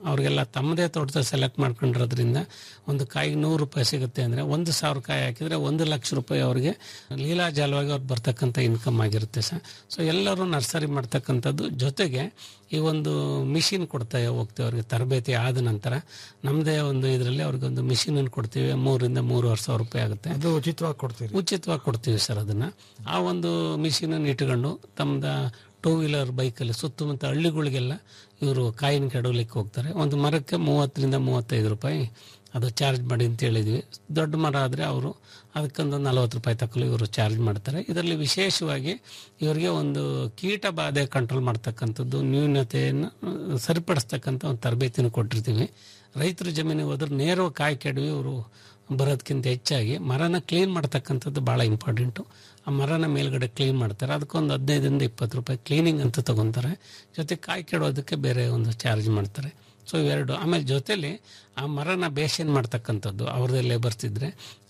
ಅವ್ರಿಗೆಲ್ಲ ತಮ್ಮದೇ ತೋಟದ ಸೆಲೆಕ್ಟ್ ಮಾಡ್ಕೊಂಡಿರೋದ್ರಿಂದ ಒಂದು ಕಾಯಿಗೆ ನೂರು ರೂಪಾಯಿ ಸಿಗುತ್ತೆ ಅಂದರೆ ಒಂದು ಸಾವಿರ ಕಾಯಿ ಹಾಕಿದರೆ ಒಂದು ಲಕ್ಷ ರೂಪಾಯಿ ಅವ್ರಿಗೆ ಲೀಲಾಜಾಲವಾಗಿ ಅವ್ರು ಬರ್ತಕ್ಕಂಥ ಇನ್ಕಮ್ ಆಗಿರುತ್ತೆ ಸರ್ ಸೊ ಎಲ್ಲರೂ ನರ್ಸರಿ ಮಾಡ್ತಕ್ಕಂಥದ್ದು ಜೊತೆಗೆ ಈ ಒಂದು ಮಿಷಿನ್ ಕೊಡ್ತಾ ಹೋಗ್ತೀವಿ ಅವ್ರಿಗೆ ತರಬೇತಿ ಆದ ನಂತರ ನಮ್ಮದೇ ಒಂದು ಇದರಲ್ಲಿ ಅವ್ರಿಗೆ ಒಂದು ಮಿಷಿನನ್ನು ಕೊಡ್ತೀವಿ ಮೂರಿಂದ ಮೂರುವರೆ ಸಾವಿರ ರೂಪಾಯಿ ಆಗುತ್ತೆ ಅದು ಉಚಿತವಾಗಿ ಕೊಡ್ತೀರಿ ಉಚಿತವಾಗಿ ಕೊಡ್ತೀವಿ ಸರ್ ಅದನ್ನ ಆ ಒಂದು ಮಿಷಿನನ್ನು ಇಟ್ಕೊಂಡು ತಮ್ಮದ ಟೂ ವೀಲರ್ ಬೈಕಲ್ಲಿ ಸುತ್ತಮುತ್ತ ಹಳ್ಳಿಗಳಿಗೆಲ್ಲ ಇವರು ಕಾಯಿನ ಕೆಡವಲಿಕ್ಕೆ ಹೋಗ್ತಾರೆ ಒಂದು ಮರಕ್ಕೆ ಮೂವತ್ತರಿಂದ ಮೂವತ್ತೈದು ರೂಪಾಯಿ ಅದು ಚಾರ್ಜ್ ಮಾಡಿ ಅಂತ ಹೇಳಿದ್ವಿ ದೊಡ್ಡ ಮರ ಆದರೆ ಅವರು ಅದಕ್ಕೊಂದು ನಲವತ್ತು ರೂಪಾಯಿ ತಕ್ಕಲು ಇವರು ಚಾರ್ಜ್ ಮಾಡ್ತಾರೆ ಇದರಲ್ಲಿ ವಿಶೇಷವಾಗಿ ಇವರಿಗೆ ಒಂದು ಕೀಟ ಬಾಧೆ ಕಂಟ್ರೋಲ್ ಮಾಡ್ತಕ್ಕಂಥದ್ದು ನ್ಯೂನತೆಯನ್ನು ಸರಿಪಡಿಸ್ತಕ್ಕಂಥ ಒಂದು ತರಬೇತಿನ ಕೊಟ್ಟಿರ್ತೀವಿ ರೈತರ ಜಮೀನಿಗೆ ಹೋದ್ರೆ ನೇರವಾಗಿ ಕಾಯಿ ಕೆಡವಿ ಇವರು ಬರೋದಕ್ಕಿಂತ ಹೆಚ್ಚಾಗಿ ಮರನ ಕ್ಲೀನ್ ಮಾಡ್ತಕ್ಕಂಥದ್ದು ಭಾಳ ಇಂಪಾರ್ಟೆಂಟು ಆ ಮರನ ಮೇಲ್ಗಡೆ ಕ್ಲೀನ್ ಮಾಡ್ತಾರೆ ಅದಕ್ಕೊಂದು ಹದಿನೈದರಿಂದ ಇಪ್ಪತ್ತು ರೂಪಾಯಿ ಕ್ಲೀನಿಂಗ್ ಅಂತ ತಗೊತಾರೆ ಜೊತೆ ಕಾಯಿ ಕೆಡೋದಕ್ಕೆ ಬೇರೆ ಒಂದು ಚಾರ್ಜ್ ಮಾಡ್ತಾರೆ ಸೊ ಇವೆರಡು ಆಮೇಲೆ ಜೊತೆಲಿ ಆ ಮರನ ಬೇಷನ್ ಮಾಡ್ತಕ್ಕಂಥದ್ದು ಅವ್ರದ್ದೇ ಲೇಬರ್ಸ್ ಇದ್ದರೆ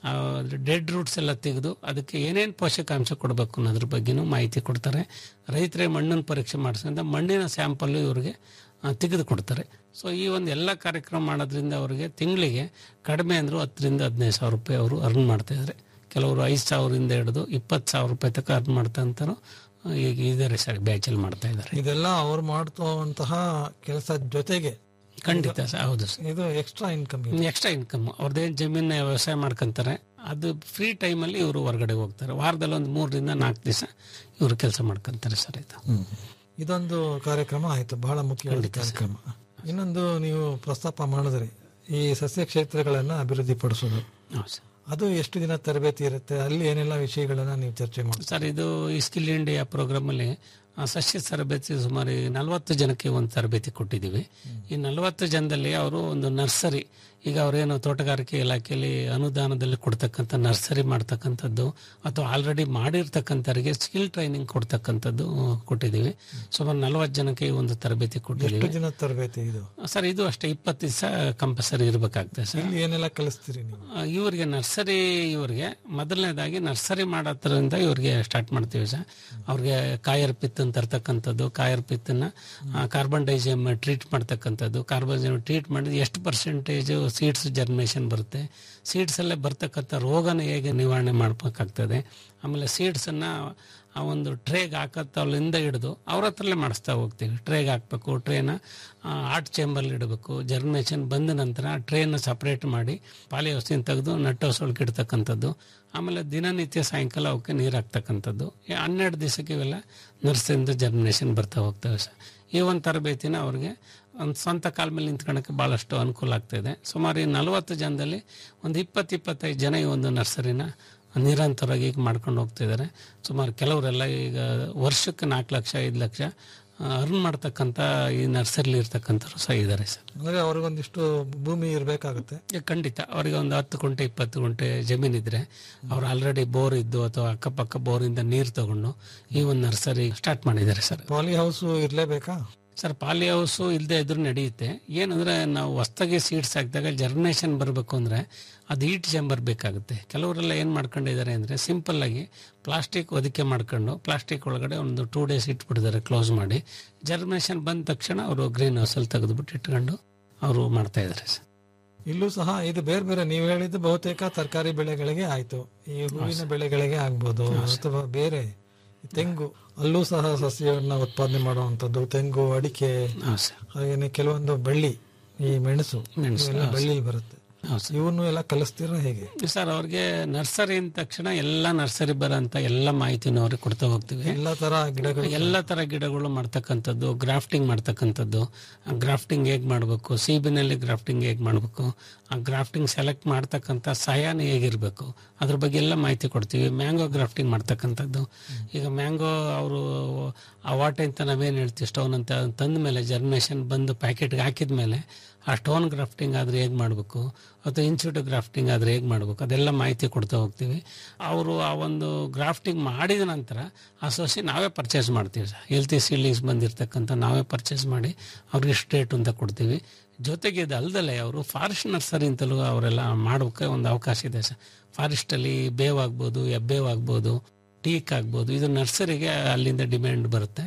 ಡೆಡ್ ರೂಟ್ಸ್ ಎಲ್ಲ ತೆಗೆದು ಅದಕ್ಕೆ ಏನೇನು ಪೋಷಕಾಂಶ ಕೊಡಬೇಕು ಅನ್ನೋದ್ರ ಬಗ್ಗೆನೂ ಮಾಹಿತಿ ಕೊಡ್ತಾರೆ ರೈತರೇ ಮಣ್ಣನ್ನು ಪರೀಕ್ಷೆ ಮಾಡಿಸೋದ್ರಿಂದ ಮಣ್ಣಿನ ಸ್ಯಾಂಪಲ್ಲು ಇವ್ರಿಗೆ ತೆಗೆದು ಕೊಡ್ತಾರೆ ಸೊ ಈ ಒಂದು ಎಲ್ಲ ಕಾರ್ಯಕ್ರಮ ಮಾಡೋದ್ರಿಂದ ಅವರಿಗೆ ತಿಂಗಳಿಗೆ ಕಡಿಮೆ ಅಂದರೂ ಹತ್ತರಿಂದ ಹದಿನೈದು ಸಾವಿರ ರೂಪಾಯಿ ಅವರು ಅರ್ನ್ ಮಾಡ್ತಾ ಇದ್ದಾರೆ ಕೆಲವರು ಐದು ಸಾವಿರದಿಂದ ಹಿಡಿದು ಇಪ್ಪತ್ತು ಸಾವಿರ ರೂಪಾಯಿ ತನಕ ಅರ್ನ್ ಮಾಡ್ತಾ ಅಂತಾರು ಈಗ ಇದ್ದಾರೆ ಸರ್ ಬ್ಯಾಚಲ್ಲಿ ಮಾಡ್ತಾ ಇದ್ದಾರೆ ಇದೆಲ್ಲ ಅವ್ರು ಮಾಡ್ತುವಂತಹ ಕೆಲಸ ಜೊತೆಗೆ ಖಂಡಿತ ಸರ್ ಹೌದು ಸರ್ ಇದು ಎಕ್ಸ್ಟ್ರಾ ಇನ್ಕಮ್ ಎಕ್ಸ್ಟ್ರಾ ಇನ್ಕಮ್ ಅವ್ರದ್ದೇನು ಜಮೀನ ವ್ಯವಸಾಯ ಮಾಡ್ಕೊಂತಾರೆ ಅದು ಫ್ರೀ ಟೈಮಲ್ಲಿ ಇವರು ಹೊರಗಡೆ ಹೋಗ್ತಾರೆ ವಾರದಲ್ಲಿ ಒಂದು ಮೂರರಿಂದ ನಾಲ್ಕು ದಿವಸ ಇವರು ಕೆಲಸ ಮಾಡ್ಕೊಂತಾರೆ ಸರ್ ಇದು ಇದೊಂದು ಕಾರ್ಯಕ್ರಮ ಆಯ್ತು ಬಹಳ ಮುಖ್ಯವಾದ ಕಾರ್ಯಕ್ರಮ ಇನ್ನೊಂದು ನೀವು ಪ್ರಸ್ತಾಪ ಮಾಡಿದ್ರಿ ಈ ಸಸ್ಯ ಕ್ಷೇತ್ರಗಳನ್ನ ಅಭಿವೃದ್ಧಿ ಪಡಿಸೋದು ಅದು ಎಷ್ಟು ದಿನ ತರಬೇತಿ ಇರುತ್ತೆ ಅಲ್ಲಿ ಏನೆಲ್ಲ ವಿಷಯಗಳನ್ನ ನೀವು ಚರ್ಚೆ ಮಾಡಿ ಸರ್ ಇದು ಈ ಸ್ಕಿಲ್ ಇಂಡಿಯಾ ಪ್ರೋಗ್ರಾಮಲ್ಲಿ ಆ, ಸಸ್ಯ ತರಬೇತಿ ಸುಮಾರು ಈ ನಲವತ್ತು ಜನಕ್ಕೆ ಒಂದು ತರಬೇತಿ ಕೊಟ್ಟಿದ್ದೀವಿ ಈ ನಲವತ್ತು ಜನದಲ್ಲಿ ಅವರು ಒಂದು ನರ್ಸರಿ ಈಗ ಅವರೇನು ತೋಟಗಾರಿಕೆ ಇಲಾಖೆಯಲ್ಲಿ ಅನುದಾನದಲ್ಲಿ ಕೊಡ್ತಕ್ಕಂಥ ನರ್ಸರಿ ಮಾಡ್ತಕ್ಕಂಥದ್ದು ಅಥವಾ ಆಲ್ರೆಡಿ ಮಾಡಿರ್ತಕ್ಕಂಥವ್ರಿಗೆ ಸ್ಕಿಲ್ ಟ್ರೈನಿಂಗ್ ಕೊಡ್ತಕ್ಕಂಥದ್ದು ಕೊಟ್ಟಿದ್ದೀವಿ ಸುಮಾರು ನಲವತ್ತು ಜನಕ್ಕೆ ಈ ಒಂದು ತರಬೇತಿ ಎಷ್ಟು ಕೊಟ್ಟಿದ್ದೀವಿ ದಿನ ತರಬೇತಿ ಇದು ಸರ್ ಇದು ಅಷ್ಟೇ ಇಪ್ಪತ್ತು ದಿವಸ ಕಂಪಲ್ಸರಿ ಇರಬೇಕಾಗ್ತದೆ ಸರ್ ಇಲ್ಲಿ ಏನೆಲ್ಲ ಕಲಿಸ್ತೀರಿ ನೀವು ಆ, ಇವರಿಗೆ ನರ್ಸರಿ ಇವರಿಗೆ ಮೊದಲನೇದಾಗಿ ನರ್ಸರಿ ಮಾಡೋದ್ರಿಂದ ಇವರಿಗೆ ಸ್ಟಾರ್ಟ್ ಮಾಡ್ತೀವಿ ಸರ್ ಅವ್ರಿಗೆ ಕಾಯರ್ ಪಿತ್ತನ್ನು ತರ್ತಕ್ಕಂಥದ್ದು ಕಾಯರ್ ಪಿತ್ತನ್ನ ಕಾರ್ಬನ್ ಡೈಜಿಯಮ್ ಟ್ರೀಟ್ ಮಾಡ್ತಕ್ಕಂಥದ್ದು ಕಾರ್ಬನ್ ಟ್ರೀಟ್ ಮಾಡಿದ್ರೆ ಎಷ್ಟು ಪರ್ಸೆಂಟೇಜ್ ಸೀಡ್ಸ್ ಜರ್ಮಿನೇಷನ್ ಬರುತ್ತೆ ಸೀಡ್ಸ್ ಅಲ್ಲೇ ಬರ್ತಕ್ಕಂಥ ರೋಗನ ಹೇಗೆ ನಿವಾರಣೆ ಮಾಡ್ಬೇಕಾಗ್ತದೆ ಆಮೇಲೆ ಸೀಡ್ಸನ್ನು ಆ ಒಂದು ಟ್ರೇಗೆ ಹಾಕತ್ತಲ್ಲಿಂದ ಹಿಡಿದು ಅವ್ರ ಹತ್ರಲ್ಲೇ ಮಾಡಿಸ್ತಾ ಹೋಗ್ತೀವಿ ಟ್ರೇಗೆ ಹಾಕಬೇಕು ಟ್ರೇನ ಆರ್ಟ್ ಚೇಂಬರ್ಲಿ ಇಡಬೇಕು ಜರ್ಮಿನೇಷನ್ ಬಂದ ನಂತರ ಟ್ರೇನ ಸಪ್ರೇಟ್ ಮಾಡಿ ಪಾಲಿ ಔಷಧಿನ ತೆಗೆದು ನಟ್ಟು ಒಳಗೆ ಇಡ್ತಕ್ಕಂಥದ್ದು ಆಮೇಲೆ ದಿನನಿತ್ಯ ಸಾಯಂಕಾಲ ಅವಕ್ಕೆ ನೀರು ಹಾಕ್ತಕ್ಕಂಥದ್ದು ಈ ಹನ್ನೆರಡು ದಿವಸಕ್ಕೆ ಇವೆಲ್ಲ ನರ್ಸರಿಂದ ಜರ್ಮಿನೇಷನ್ ಬರ್ತಾ ಹೋಗ್ತವೆ ಸರ್ ಈ ಒಂದು ತರಬೇತಿನ ಅವ್ರಿಗೆ ಒಂದು ಸ್ವಂತ ಕಾಲ ಮೇಲೆ ನಿಂತ್ಕೊಳ್ಳೋಕ್ಕೆ ಭಾಳಷ್ಟು ಅನುಕೂಲ ಆಗ್ತಾಯಿದೆ ಸುಮಾರು ಈ ನಲವತ್ತು ಜನದಲ್ಲಿ ಒಂದು ಇಪ್ಪತ್ತು ಇಪ್ಪತ್ತೈದು ಜನ ಈ ಒಂದು ನರ್ಸರಿನ ನಿರಂತರವಾಗಿ ಈಗ ಮಾಡ್ಕೊಂಡು ಹೋಗ್ತಿದ್ದಾರೆ ಸುಮಾರು ಕೆಲವರೆಲ್ಲ ಈಗ ವರ್ಷಕ್ಕೆ ನಾಲ್ಕು ಲಕ್ಷ ಐದು ಲಕ್ಷ ಅರ್ನ್ ಮಾಡ್ತಕ್ಕಂಥ ಈ ನರ್ಸರಿಲಿ ಇರ್ತಕ್ಕಂಥವ್ರು ಸಹ ಇದ್ದಾರೆ ಸರ್ ಅಂದ್ರೆ ಅವ್ರಿಗೊಂದಿಷ್ಟು ಭೂಮಿ ಇರಬೇಕಾಗುತ್ತೆ ಈಗ ಖಂಡಿತ ಅವರಿಗೆ ಒಂದು ಹತ್ತು ಗುಂಟೆ ಇಪ್ಪತ್ತು ಗುಂಟೆ ಜಮೀನಿದ್ರೆ ಅವ್ರು ಆಲ್ರೆಡಿ ಬೋರ್ ಇದ್ದು ಅಥವಾ ಅಕ್ಕಪಕ್ಕ ಬೋರಿಂದ ನೀರು ತಗೊಂಡು ಈ ಒಂದು ನರ್ಸರಿ ಸ್ಟಾರ್ಟ್ ಮಾಡಿದ್ದಾರೆ ಸರ್ ಪಾಲಿ ಹೌಸ್ ಇರ್ಲೇಬೇಕಾ ಸರ್ ಪಾಲಿ ಹೌಸು ಇಲ್ಲದೆ ಇದ್ರೂ ನಡೆಯುತ್ತೆ ಏನಂದ್ರೆ ನಾವು ಹೊಸ್ದಾಗಿ ಸೀಡ್ಸ್ ಹಾಕಿದಾಗ ಜರ್ಮಿನೇಷನ್ ಬರಬೇಕು ಅಂದ್ರೆ ಅದು ಈಟ್ ಚೇಂಬರ್ ಬೇಕಾಗುತ್ತೆ ಕೆಲವರೆಲ್ಲ ಏನು ಮಾಡ್ಕೊಂಡಿದ್ದಾರೆ ಅಂದರೆ ಸಿಂಪಲ್ ಆಗಿ ಪ್ಲಾಸ್ಟಿಕ್ ಹೊದಿಕೆ ಮಾಡ್ಕೊಂಡು ಪ್ಲಾಸ್ಟಿಕ್ ಒಳಗಡೆ ಒಂದು ಟೂ ಡೇಸ್ ಇಟ್ಬಿಟ್ಟಿದ್ದಾರೆ ಕ್ಲೋಸ್ ಮಾಡಿ ಜರ್ಮಿನೇಷನ್ ಬಂದ ತಕ್ಷಣ ಅವರು ಗ್ರೀನ್ ಹೌಸಲ್ಲಿ ತೆಗೆದುಬಿಟ್ಟು ಇಟ್ಕೊಂಡು ಅವರು ಮಾಡ್ತಾ ಇದ್ದಾರೆ ಸರ್ ಇಲ್ಲೂ ಸಹ ಇದು ಬೇರೆ ಬೇರೆ ನೀವು ಹೇಳಿದ್ದು ಬಹುತೇಕ ತರಕಾರಿ ಬೆಳೆಗಳಿಗೆ ಆಯ್ತು ಈ ಹೂವಿನ ಬೆಳೆಗಳಿಗೆ ಆಗ್ಬೋದು ಅಥವಾ ಬೇರೆ ತೆಂಗು ಅಲ್ಲೂ ಸಹ ಸಸ್ಯವನ್ನ ಉತ್ಪಾದನೆ ಮಾಡುವಂತದ್ದು ತೆಂಗು ಅಡಿಕೆ ಹಾಗೇನೆ ಕೆಲವೊಂದು ಬಳ್ಳಿ ಈ ಮೆಣಸು ಮೆಣಸು, ಇವೆಲ್ಲ ಹೌದು. ಬಳ್ಳಿಲಿ ಬರುತ್ತೆ ಇವನ್ನು ಎಲ್ಲ ಕಲಿಸ್ತೀರಾ ಹೇಗೆ ಸರ್ ಅವ್ರಿಗೆ ನರ್ಸರಿ ಅಂದ ತಕ್ಷಣ ಎಲ್ಲ ನರ್ಸರಿ ಬರೋಂಥ ಎಲ್ಲ ಮಾಹಿತಿನೂ ಅವ್ರಿಗೆ ಕೊಡ್ತಾ ಹೋಗ್ತೀವಿ ಎಲ್ಲ ತರ ಗಿಡಗಳು ಎಲ್ಲ ತರ ಗಿಡಗಳು ಮಾಡ್ತಕ್ಕಂಥದ್ದು ಗ್ರಾಫ್ಟಿಂಗ್ ಮಾಡ್ತಕ್ಕಂಥದ್ದು ಗ್ರಾಫ್ಟಿಂಗ್ ಹೇಗೆ ಮಾಡಬೇಕು ಸೀಬಿನಲ್ಲಿ ಗ್ರಾಫ್ಟಿಂಗ್ ಹೇಗೆ ಮಾಡಬೇಕು ಆ ಗ್ರಾಫ್ಟಿಂಗ್ ಸೆಲೆಕ್ಟ್ ಮಾಡ್ತಕ್ಕಂಥ ಸಹಾಯನ ಹೇಗಿರಬೇಕು ಅದ್ರ ಬಗ್ಗೆ ಎಲ್ಲ ಮಾಹಿತಿ ಕೊಡ್ತೀವಿ ಮ್ಯಾಂಗೋ ಗ್ರಾಫ್ಟಿಂಗ್ ಮಾಡ್ತಕ್ಕಂಥದ್ದು ಈಗ ಮ್ಯಾಂಗೋ ಅವರು ಆ ವಾಟೆ ಅಂತ ನಾವೇನು ಹೇಳ್ತೀವಿ ಸ್ಟೋನ್ ಅಂತ ತಂದ ಮೇಲೆ ಜರ್ಮಿನೇಷನ್ ಬಂದು ಪ್ಯಾಕೆಟ್ಗೆ ಹಾಕಿದ ಮೇಲೆ ಆ ಸ್ಟೋನ್ ಗ್ರಾಫ್ಟಿಂಗ್ ಆದರೆ ಹೇಗೆ ಮಾಡಬೇಕು ಅಥವಾ ಇನ್ಸ್ಟಿಟ್ಯೂಟ್ ಗ್ರಾಫ್ಟಿಂಗ್ ಆದರೆ ಹೇಗೆ ಮಾಡಬೇಕು ಅದೆಲ್ಲ ಮಾಹಿತಿ ಕೊಡ್ತಾ ಹೋಗ್ತೀವಿ ಅವರು ಆ ಒಂದು ಗ್ರಾಫ್ಟಿಂಗ್ ಮಾಡಿದ ನಂತರ ಆ ಸಸಿ ನಾವೇ ಪರ್ಚೇಸ್ ಮಾಡ್ತೀವಿ ಸರ್ ಹೆಲ್ತಿ ಸೀಡ್ಲಿಂಗ್ಸ್ ಬಂದಿರತಕ್ಕಂಥ ನಾವೇ ಪರ್ಚೇಸ್ ಮಾಡಿ ಅವ್ರಿಗೆ ಇಷ್ಟು ರೇಟ್ ಅಂತ ಕೊಡ್ತೀವಿ ಜೊತೆಗೆ ಇದು ಅಲ್ದಲೆ ಅವರು ಫಾರೆಸ್ಟ್ ನರ್ಸರಿ ಅಂತಲೂ ಅವರೆಲ್ಲ ಮಾಡೋಕ್ಕೆ ಒಂದು ಅವಕಾಶ ಇದೆ ಸರ್ ಫಾರೆಸ್ಟಲ್ಲಿ ಬೇವಾಗ್ಬೋದು ಎಬ್ಬೇವಾಗ್ಬೋದು ಟೀಕ್ ಆಗ್ಬೋದು ಇದು ನರ್ಸರಿಗೆ ಅಲ್ಲಿಂದ ಡಿಮ್ಯಾಂಡ್ ಬರುತ್ತೆ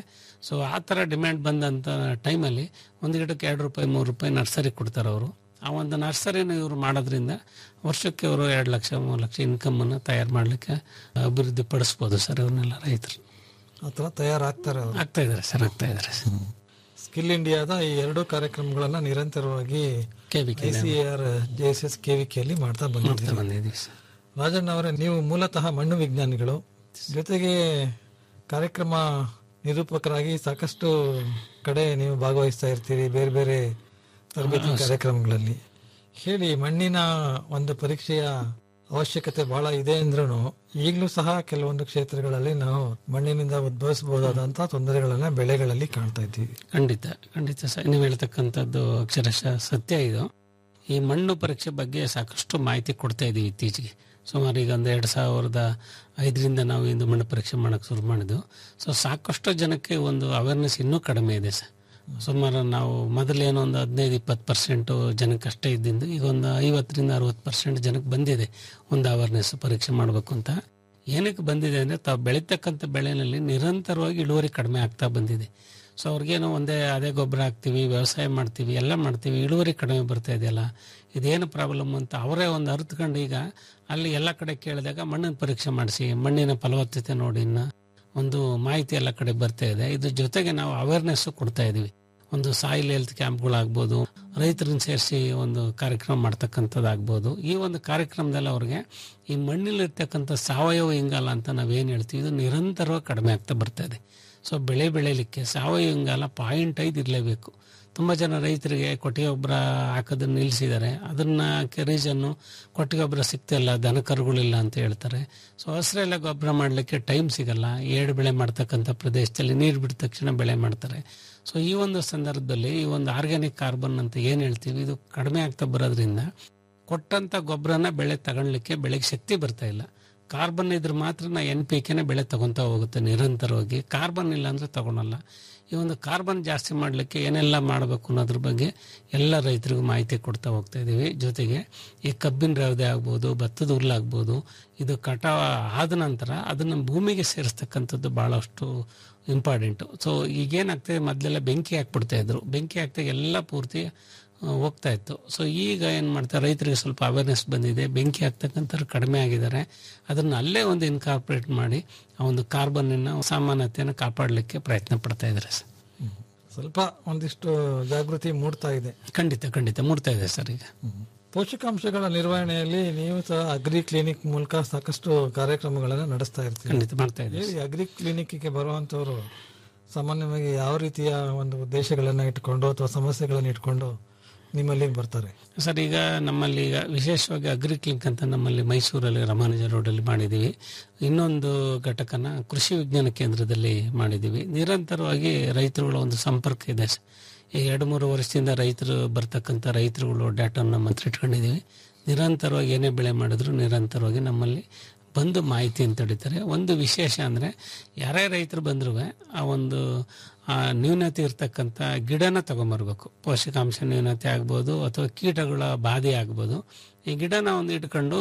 ಸೊ ಆ ಥರ ಡಿಮ್ಯಾಂಡ್ ಬಂದಂಥ ಟೈಮಲ್ಲಿ ಒಂದು ಗಿಡಕ್ಕೆ ಎರಡು ರೂಪಾಯಿ ಮೂರು ರೂಪಾಯಿ ನರ್ಸರಿ ಕೊಡ್ತಾರೆ ಅವರು ಆ ಒಂದು ನರ್ಸರಿನ ಇವರು ಮಾಡೋದ್ರಿಂದ ವರ್ಷಕ್ಕೆ ಅವರು ಎರಡು ಲಕ್ಷ ಮೂರು ಲಕ್ಷ ಇನ್ಕಮನ್ನು ತಯಾರು ಮಾಡಲಿಕ್ಕೆ ಅಭಿವೃದ್ಧಿ ಪಡಿಸ್ಬೋದು ಸರ್ ಇವನ್ನೆಲ್ಲ ರೈತರು ಆ ಥರ ತಯಾರಾಗ್ತಾರೆ ಅವರು ಆಗ್ತಾ ಇದ್ದಾರೆ ಸರ್ ಆಗ್ತಾ ಇದ್ದಾರೆ ಸರ್ ಸ್ಕಿಲ್ ಇಂಡಿಯಾದ ಈ ಎರಡೂ ಕಾರ್ಯಕ್ರಮಗಳನ್ನ ನಿರಂತರವಾಗಿ KVK I C R J S S ಕೆವಿಕೆಯಲ್ಲಿ ಮಾಡ್ತಾ ಮಾಡ್ತಾ ಬಂದಿದ್ದೀವಿ ಬಂದಿದ್ದೀವಿ ಸರ್ ರಾಜಣ್ಣ ಅವರೇ ನೀವು ಮೂಲತಃ ಮಣ್ಣು ವಿಜ್ಞಾನಿಗಳು ಜೊತೆಗೆ ಕಾರ್ಯಕ್ರಮ ನಿರೂಪಕರಾಗಿ ಸಾಕಷ್ಟು ಕಡೆ ನೀವು ಭಾಗವಹಿಸ್ತಾ ಇರ್ತೀರಿ ಬೇರೆ ಬೇರೆ ತರಬೇತಿ ಹೌದು ಸರ್. ಕಾರ್ಯಕ್ರಮಗಳಲ್ಲಿ ಹೇಳಿ ಮಣ್ಣಿನ ಒಂದು ಪರೀಕ್ಷೆಯ ಅವಶ್ಯಕತೆ ಬಹಳ ಇದೆ ಅಂದ್ರೂ ಈಗಲೂ ಸಹ ಕೆಲವೊಂದು ಕ್ಷೇತ್ರಗಳಲ್ಲಿ ನಾವು ಮಣ್ಣಿನಿಂದ ಉದ್ಭವಿಸಬಹುದಾದಂತಹ ತೊಂದರೆಗಳನ್ನ ಬೆಳೆಗಳಲ್ಲಿ ಕಾಣ್ತಾ ಇದ್ದೀವಿ ಖಂಡಿತ ಖಂಡಿತ ಸರ್ ನೀವು ಹೇಳ್ತಕ್ಕಂಥದ್ದು ಅಕ್ಷರಶಃ ಸತ್ಯ ಇದು ಈ ಮಣ್ಣು ಪರೀಕ್ಷೆ ಬಗ್ಗೆ ಸಾಕಷ್ಟು ಮಾಹಿತಿ ಕೊಡ್ತಾ ಇದ್ದೀವಿ ಇತ್ತೀಚೆಗೆ ಸುಮಾರು ಈಗ ಒಂದು ಎರಡು ಸಾವಿರದ ಐದರಿಂದ ನಾವು ಇಂದು ಮಣ್ಣು ಪರೀಕ್ಷೆ ಮಾಡೋಕ್ಕೆ ಶುರು ಮಾಡಿದ್ವು ಸೊ ಸಾಕಷ್ಟು ಜನಕ್ಕೆ ಒಂದು ಅವೇರ್ನೆಸ್ ಇನ್ನೂ ಕಡಿಮೆ ಇದೆ ಸರ್ ಸುಮಾರು ನಾವು ಮೊದಲೇನೋ ಒಂದು ಹದಿನೈದು ಇಪ್ಪತ್ತು ಪರ್ಸೆಂಟು ಜನಕ್ಕೆ ಅಷ್ಟೇ ಇದ್ದಿದ್ದು ಈಗ ಒಂದು ಐವತ್ತರಿಂದ ಅರವತ್ತು ಪರ್ಸೆಂಟ್ ಜನಕ್ಕೆ ಬಂದಿದೆ ಒಂದು ಅವೇರ್ನೆಸ್ ಪರೀಕ್ಷೆ ಮಾಡಬೇಕು ಅಂತ ಏನಕ್ಕೆ ಬಂದಿದೆ ಅಂದರೆ ತಾವು ಬೆಳೀತಕ್ಕಂಥ ಬೆಳೆನಲ್ಲಿ ನಿರಂತರವಾಗಿ ಇಳುವರಿ ಕಡಿಮೆ ಆಗ್ತಾ ಬಂದಿದೆ ಸೊ ಅವ್ರಿಗೇನೋ ಒಂದೇ ಅದೇ ಗೊಬ್ಬರ ಹಾಕ್ತೀವಿ ವ್ಯವಸಾಯ ಮಾಡ್ತೀವಿ ಎಲ್ಲ ಮಾಡ್ತೀವಿ ಇಳುವರಿ ಕಡಿಮೆ ಬರ್ತಾ ಇದೆಯಲ್ಲ ಇದೇನು ಪ್ರಾಬ್ಲಮ್ ಅಂತ ಅವರೇ ಒಂದು ಅರ್ಥಕೊಂಡು ಈಗ ಅಲ್ಲಿ ಎಲ್ಲ ಕಡೆ ಕೇಳಿದಾಗ ಮಣ್ಣಿನ ಪರೀಕ್ಷೆ ಮಾಡಿಸಿ ಮಣ್ಣಿನ ಫಲವತ್ತತೆ ನೋಡಿ ಇನ್ನ ಒಂದು ಮಾಹಿತಿ ಎಲ್ಲ ಕಡೆ ಬರ್ತಾ ಇದೆ ಇದ್ರ ಜೊತೆಗೆ ನಾವು ಅವೇರ್ನೆಸ್ ಕೊಡ್ತಾ ಇದೀವಿ ಒಂದು ಸಾಯಿಲ್ ಹೆಲ್ತ್ ಕ್ಯಾಂಪ್ಗಳಾಗ್ಬೋದು ರೈತರನ್ನ ಸೇರಿಸಿ ಒಂದು ಕಾರ್ಯಕ್ರಮ ಮಾಡ್ತಕ್ಕಂಥದ್ದಾಗ್ಬೋದು ಈ ಒಂದು ಕಾರ್ಯಕ್ರಮದಲ್ಲಿ ಅವ್ರಿಗೆ ಈ ಮಣ್ಣಲ್ಲಿರ್ತಕ್ಕಂಥ ಸಾವಯವ ಇಂಗಾಲ ಅಂತ ನಾವೇನು ಹೇಳ್ತೀವಿ ಇದು ನಿರಂತರವಾಗಿ ಕಡಿಮೆ ಆಗ್ತಾ ಬರ್ತಾ ಇದೆ ಸೊ ಬೆಳೆ ಬೆಳೆಯಲಿಕ್ಕೆ ಸಾವಯವ ಇಂಗಾಲ ಪಾಯಿಂಟ್ ಐದು ಇರಲೇಬೇಕು ತುಂಬ ಜನ ರೈತರಿಗೆ ಕೊಟ್ಟಿಗೆ ಗೊಬ್ಬರ ಹಾಕೋದನ್ನ ನಿಲ್ಲಿಸಿದ್ದಾರೆ ಅದನ್ನ ರೀಸನ್ನು ಕೊಟ್ಟಿಗೆ ಗೊಬ್ಬರ ಸಿಗ್ತಿಲ್ಲ ದನ ಕರುಗಳಿಲ್ಲ ಅಂತ ಹೇಳ್ತಾರೆ ಸೊ ಹಸಿರೆಲ್ಲ ಗೊಬ್ಬರ ಮಾಡಲಿಕ್ಕೆ ಟೈಮ್ ಸಿಗಲ್ಲ ಏಳು ಬೆಳೆ ಮಾಡ್ತಕ್ಕಂಥ ಪ್ರದೇಶದಲ್ಲಿ ನೀರು ಬಿಟ್ಟ ತಕ್ಷಣ ಬೆಳೆ ಮಾಡ್ತಾರೆ ಸೊ ಈ ಒಂದು ಸಂದರ್ಭದಲ್ಲಿ ಈ ಒಂದು ಆರ್ಗ್ಯಾನಿಕ್ ಕಾರ್ಬನ್ ಅಂತ ಏನು ಹೇಳ್ತೀವಿ ಇದು ಕಡಿಮೆ ಆಗ್ತಾ ಬರೋದ್ರಿಂದ ಕೊಟ್ಟಂತ ಗೊಬ್ಬರನ ಬೆಳೆ ತಗೊಳ್ಲಿಕ್ಕೆ ಬೆಳೆಗೆ ಶಕ್ತಿ ಬರ್ತಾ ಇಲ್ಲ ಕಾರ್ಬನ್ ಇದ್ರೆ ಮಾತ್ರ ನಾ ಎನ್ ಪಿ ಕೆನೆ ಬೆಳೆ ತಗೊಂತಾ ಹೋಗುತ್ತೆ ನಿರಂತರವಾಗಿ ಕಾರ್ಬನ್ ಇಲ್ಲ ಅಂದ್ರೆ ತಗೊಳಲ್ಲ ಈ ಒಂದು ಕಾರ್ಬನ್ ಜಾಸ್ತಿ ಮಾಡಲಿಕ್ಕೆ ಏನೆಲ್ಲ ಮಾಡಬೇಕು ಅನ್ನೋದ್ರ ಬಗ್ಗೆ ಎಲ್ಲ ರೈತರಿಗೂ ಮಾಹಿತಿ ಕೊಡ್ತಾ ಹೋಗ್ತಾ ಇದ್ದೀವಿ ಜೊತೆಗೆ ಈ ಕಬ್ಬಿನ ರವದೆ ಆಗ್ಬೋದು ಭತ್ತದ ಹುಲ್ಲಾಗ್ಬೋದು ಇದು ಕಟಾವ ಆದ ನಂತರ ಅದನ್ನು ಭೂಮಿಗೆ ಸೇರಿಸ್ತಕ್ಕಂಥದ್ದು ಭಾಳಷ್ಟು ಇಂಪಾರ್ಟೆಂಟು ಸೊ ಈಗೇನಾಗ್ತದೆ ಮೊದಲೆಲ್ಲ ಬೆಂಕಿ ಹಾಕ್ಬಿಡ್ತಾ ಇದ್ರು ಬೆಂಕಿ ಹಾಕ್ದಾಗ ಎಲ್ಲ ಪೂರ್ತಿ ಆ, ಹೋಗ್ತಾ ಇತ್ತು ಸೊ ಈಗ ಏನು ಮಾಡ್ತಾರೆ ರೈತರಿಗೆ ಸ್ವಲ್ಪ ಅವೇರ್ನೆಸ್ ಬಂದಿದೆ ಬೆಂಕಿ ಹಾಕ್ತಕ್ಕಂಥವ್ರು ಕಡಿಮೆ ಆಗಿದ್ದಾರೆ ಅದನ್ನು ಅಲ್ಲೇ ಒಂದು ಇನ್ಕಾರ್ಪೊರೇಟ್ ಮಾಡಿ ಆ ಒಂದು ಕಾರ್ಬನ್ನ ಸಾಮಾನ್ಯತೆಯನ್ನು ಕಾಪಾಡಲಿಕ್ಕೆ ಪ್ರಯತ್ನ ಪಡ್ತಾ ಇದ್ದಾರೆ ಸರ್ ಸ್ವಲ್ಪ ಒಂದಿಷ್ಟು ಜಾಗೃತಿ ಮೂಡ್ತಾ ಇದೆ ಖಂಡಿತ ಖಂಡಿತ ಮೂಡ್ತಾ ಇದೆ ಸರ್ ಈಗ ಪೋಷಕಾಂಶಗಳ ನಿರ್ವಹಣೆಯಲ್ಲಿ ನೀವು ಸಹ ಅಗ್ರಿ ಕ್ಲಿನಿಕ್ ಮೂಲಕ ಸಾಕಷ್ಟು ಕಾರ್ಯಕ್ರಮಗಳನ್ನು ನಡೆಸ್ತಾ ಇರ್ತೀವಿ ಖಂಡಿತ ಮಾಡ್ತಾ ಇದ್ದೀವಿ ಹೇಳಿ ಅಗ್ರಿ ಕ್ಲಿನಿಕ್ಗೆ ಬರುವಂತವರು ಸಾಮಾನ್ಯವಾಗಿ ಯಾವ ರೀತಿಯ ಒಂದು ಉದ್ದೇಶಗಳನ್ನ ಇಟ್ಕೊಂಡು ಅಥವಾ ಸಮಸ್ಯೆಗಳನ್ನು ಇಟ್ಕೊಂಡು ನಿಮ್ಮಲ್ಲಿ ಬರ್ತಾರೆ ಸರ್ ಈಗ ನಮ್ಮಲ್ಲಿ ಈಗ ವಿಶೇಷವಾಗಿ ಅಗ್ರಿ ಕ್ಲಿನಿಕ್ ಅಂತ ನಮ್ಮಲ್ಲಿ ಮೈಸೂರಲ್ಲಿ ರಾಮಾನುಜ ರೋಡಲ್ಲಿ ಮಾಡಿದ್ದೀವಿ ಇನ್ನೊಂದು ಘಟಕನ ಕೃಷಿ ವಿಜ್ಞಾನ ಕೇಂದ್ರದಲ್ಲಿ ಮಾಡಿದ್ದೀವಿ ನಿರಂತರವಾಗಿ ರೈತರುಗಳ ಒಂದು ಸಂಪರ್ಕ ಇದೆ ಸರ್. ಈ ಎರಡು ಮೂರು ವರ್ಷದಿಂದ ರೈತರು ಬರ್ತಕ್ಕಂಥ ರೈತರುಗಳು ಡಾಟಾನ ನಮ್ಮ ಹತ್ರ ಇಟ್ಕೊಂಡಿದ್ದೀವಿ ನಿರಂತರವಾಗಿ ಏನೇ ಬೆಳೆ ಮಾಡಿದ್ರು ನಿರಂತರವಾಗಿ ನಮ್ಮಲ್ಲಿ ಬಂದು ಮಾಹಿತಿ ಅಂತ ಹಿಡಿತಾರೆ ಒಂದು ವಿಶೇಷ ಅಂದರೆ ಯಾರೇ ರೈತರು ಬಂದರೂ ಆ ಒಂದು ಆ ನ್ಯೂನತೆ ಇರ್ತಕ್ಕಂಥ ಗಿಡನ ತಗೊಂಬರ್ಬೇಕು ಪೋಷಕಾಂಶ ನ್ಯೂನತೆ ಆಗ್ಬೋದು ಅಥವಾ ಕೀಟಗಳ ಬಾಧೆ ಆಗ್ಬೋದು ಈ ಗಿಡನ ಒಂದು ಇಟ್ಕೊಂಡು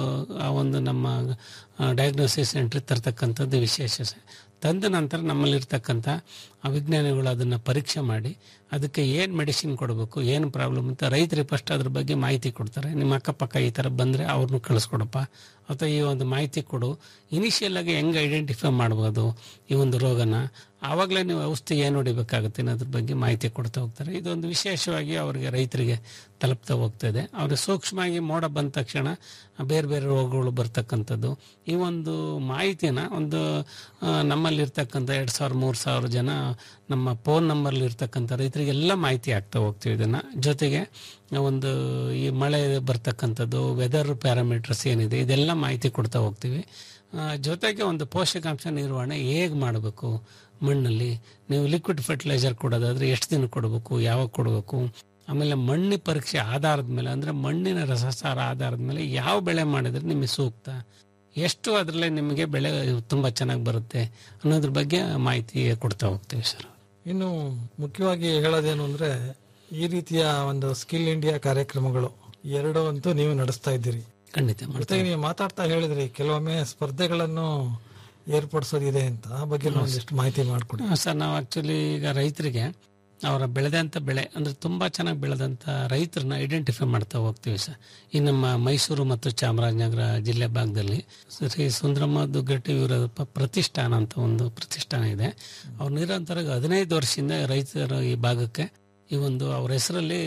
ಆ ಒಂದು ನಮ್ಮ ಡಯಾಗ್ನೋಸಿಸ್ ಸೆಂಟ್ರ್ ತರ್ತಕ್ಕಂಥದ್ದು ವಿಶೇಷ ಸ- ತಂದ ನಂತರ ನಮ್ಮಲ್ಲಿರ್ತಕ್ಕಂಥ ಆ ವಿಜ್ಞಾನಿಗಳು ಅದನ್ನು ಪರೀಕ್ಷೆ ಮಾಡಿ ಅದಕ್ಕೆ ಏನು ಮೆಡಿಸಿನ್ ಕೊಡಬೇಕು ಏನು ಪ್ರಾಬ್ಲಮ್ ಅಂತ ರೈತರಿಗೆ ಫಸ್ಟ್ ಅದ್ರ ಬಗ್ಗೆ ಮಾಹಿತಿ ಕೊಡ್ತಾರೆ ನಿಮ್ಮ ಅಕ್ಕಪಕ್ಕ ಈ ಥರ ಬಂದರೆ ಅವ್ರನ್ನೂ ಕಳಿಸ್ಕೊಡಪ್ಪ ಅಥವಾ ಈ ಒಂದು ಮಾಹಿತಿ ಕೊಡು ಇನಿಷಿಯಲ್ ಆಗಿ ಹೆಂಗೆ ಐಡೆಂಟಿಫೈ ಮಾಡ್ಬೋದು ಈ ಒಂದು ರೋಗನ ಆವಾಗಲೇ ನೀವು ಔಷಧಿ ಏನು ಹೊಡಿಬೇಕಾಗುತ್ತೆ ಅನ್ನೋದ್ರ ಬಗ್ಗೆ ಮಾಹಿತಿ ಕೊಡ್ತಾ ಹೋಗ್ತಾರೆ ಇದೊಂದು ವಿಶೇಷವಾಗಿ ಅವರಿಗೆ ರೈತರಿಗೆ ತಲುಪ್ತಾ ಹೋಗ್ತದೆ ಅವ್ರಿಗೆ ಸೂಕ್ಷ್ಮವಾಗಿ ಮೋಡ ಬಂದ ತಕ್ಷಣ ಬೇರೆ ಬೇರೆ ರೋಗಗಳು ಬರ್ತಕ್ಕಂಥದ್ದು ಈ ಒಂದು ಮಾಹಿತಿನ ಒಂದು ಆ, ನಮ್ಮಲ್ಲಿರ್ತಕ್ಕಂಥ ಎರಡು ಸಾವಿರ ಮೂರು ಸಾವಿರ ಜನ ನಮ್ಮ ಫೋನ್ ನಂಬರ್ಲಿ ಇರ್ತಕ್ಕಂಥ ರೈತರಿಗೆಲ್ಲ ಮಾಹಿತಿ ಆಗ್ತಾ ಹೋಗ್ತೀವಿ ಇದನ್ನು ಜೊತೆಗೆ ಒಂದು ಈ ಮಳೆ ಬರ್ತಕ್ಕಂಥದ್ದು ವೆದರ್ ಪ್ಯಾರಾಮೀಟರ್ಸ್ ಏನಿದೆ ಇದೆಲ್ಲ ಮಾಹಿತಿ ಕೊಡ್ತಾ ಹೋಗ್ತೀವಿ ಆ, ಜೊತೆಗೆ ಒಂದು ಪೋಷಕಾಂಶ ನಿರ್ವಹಣೆ ಹೇಗೆ ಮಾಡಬೇಕು ಮಣ್ಣಲ್ಲಿ ನೀವು ಲಿಕ್ವಿಡ್ ಫರ್ಟಿಲೈಸರ್ ಕೊಡೋದಾದ್ರೆ ಎಷ್ಟು ದಿನ ಕೊಡಬೇಕು ಯಾವಾಗ ಕೊಡಬೇಕು ಆಮೇಲೆ ಮಣ್ಣಿ ಪರೀಕ್ಷೆ ಆಧಾರದ ಮೇಲೆ ಅಂದರೆ ಮಣ್ಣಿನ ರಸಸಾರ ಆಧಾರದ ಮೇಲೆ ಯಾವ ಬೆಳೆ ಮಾಡಿದ್ರೆ ನಿಮಗೆ ಸೂಕ್ತ ಎಷ್ಟು ಅದರಲ್ಲೇ ನಿಮಗೆ ಬೆಳೆ ತುಂಬ ಚೆನ್ನಾಗಿ ಬರುತ್ತೆ ಅನ್ನೋದ್ರ ಬಗ್ಗೆ ಮಾಹಿತಿ ಕೊಡ್ತಾ ಹೋಗ್ತೀವಿ ಸರ್ ಇನ್ನು ಮುಖ್ಯವಾಗಿ ಹೇಳೋದೇನು ಅಂದ್ರೆ ಈ ರೀತಿಯ ಒಂದು ಸ್ಕಿಲ್ ಇಂಡಿಯಾ ಕಾರ್ಯಕ್ರಮಗಳು ಎರಡು ಅಂತೂ ನೀವು ನಡೆಸ್ತಾ ಇದ್ದೀರಿ ಖಂಡಿತ ಜೊತೆಗೆ ನೀವು ಮಾತಾಡ್ತಾ ಹೇಳಿದ್ರಿ ಕೆಲವೊಮ್ಮೆ ಸ್ಪರ್ಧೆಗಳನ್ನು ಏರ್ಪಡಿಸೋದಿದೆ ಅಂತ ಆ ಬಗ್ಗೆ ಒಂದಿಷ್ಟು ಮಾಹಿತಿ ಮಾಡಿಕೊಡಿ ಹಾ, ಸರ್ ನಾವು ಆಕ್ಚುಲಿ ಈಗ ರೈತರಿಗೆ ಅವರ ಬೆಳೆದಂಥ ಬೆಳೆ ಅಂದ್ರೆ ತುಂಬಾ ಚೆನ್ನಾಗಿ ಬೆಳೆದಂಥ ರೈತರನ್ನ ಐಡೆಂಟಿಫೈ ಮಾಡ್ತಾ ಹೋಗ್ತೀವಿ ಸರ್ ಈ ನಮ್ಮ ಮೈಸೂರು ಮತ್ತು ಚಾಮರಾಜನಗರ ಜಿಲ್ಲೆ ಭಾಗದಲ್ಲಿ ಶ್ರೀ ಸುಂದರಮ್ಮ ದುಗ್ಗಟ್ಟಿ ಇವರ ಪ- ಪ್ರತಿಷ್ಠಾನ ಅಂತ ಒಂದು ಪ್ರತಿಷ್ಠಾನ ಇದೆ ಅವ್ರು ನಿರಂತರ ಹದಿನೈದು ವರ್ಷದಿಂದ ರೈತರ ಈ ಭಾಗಕ್ಕೆ ಈ ಒಂದು ಅವ್ರ ಹೆಸರಲ್ಲಿ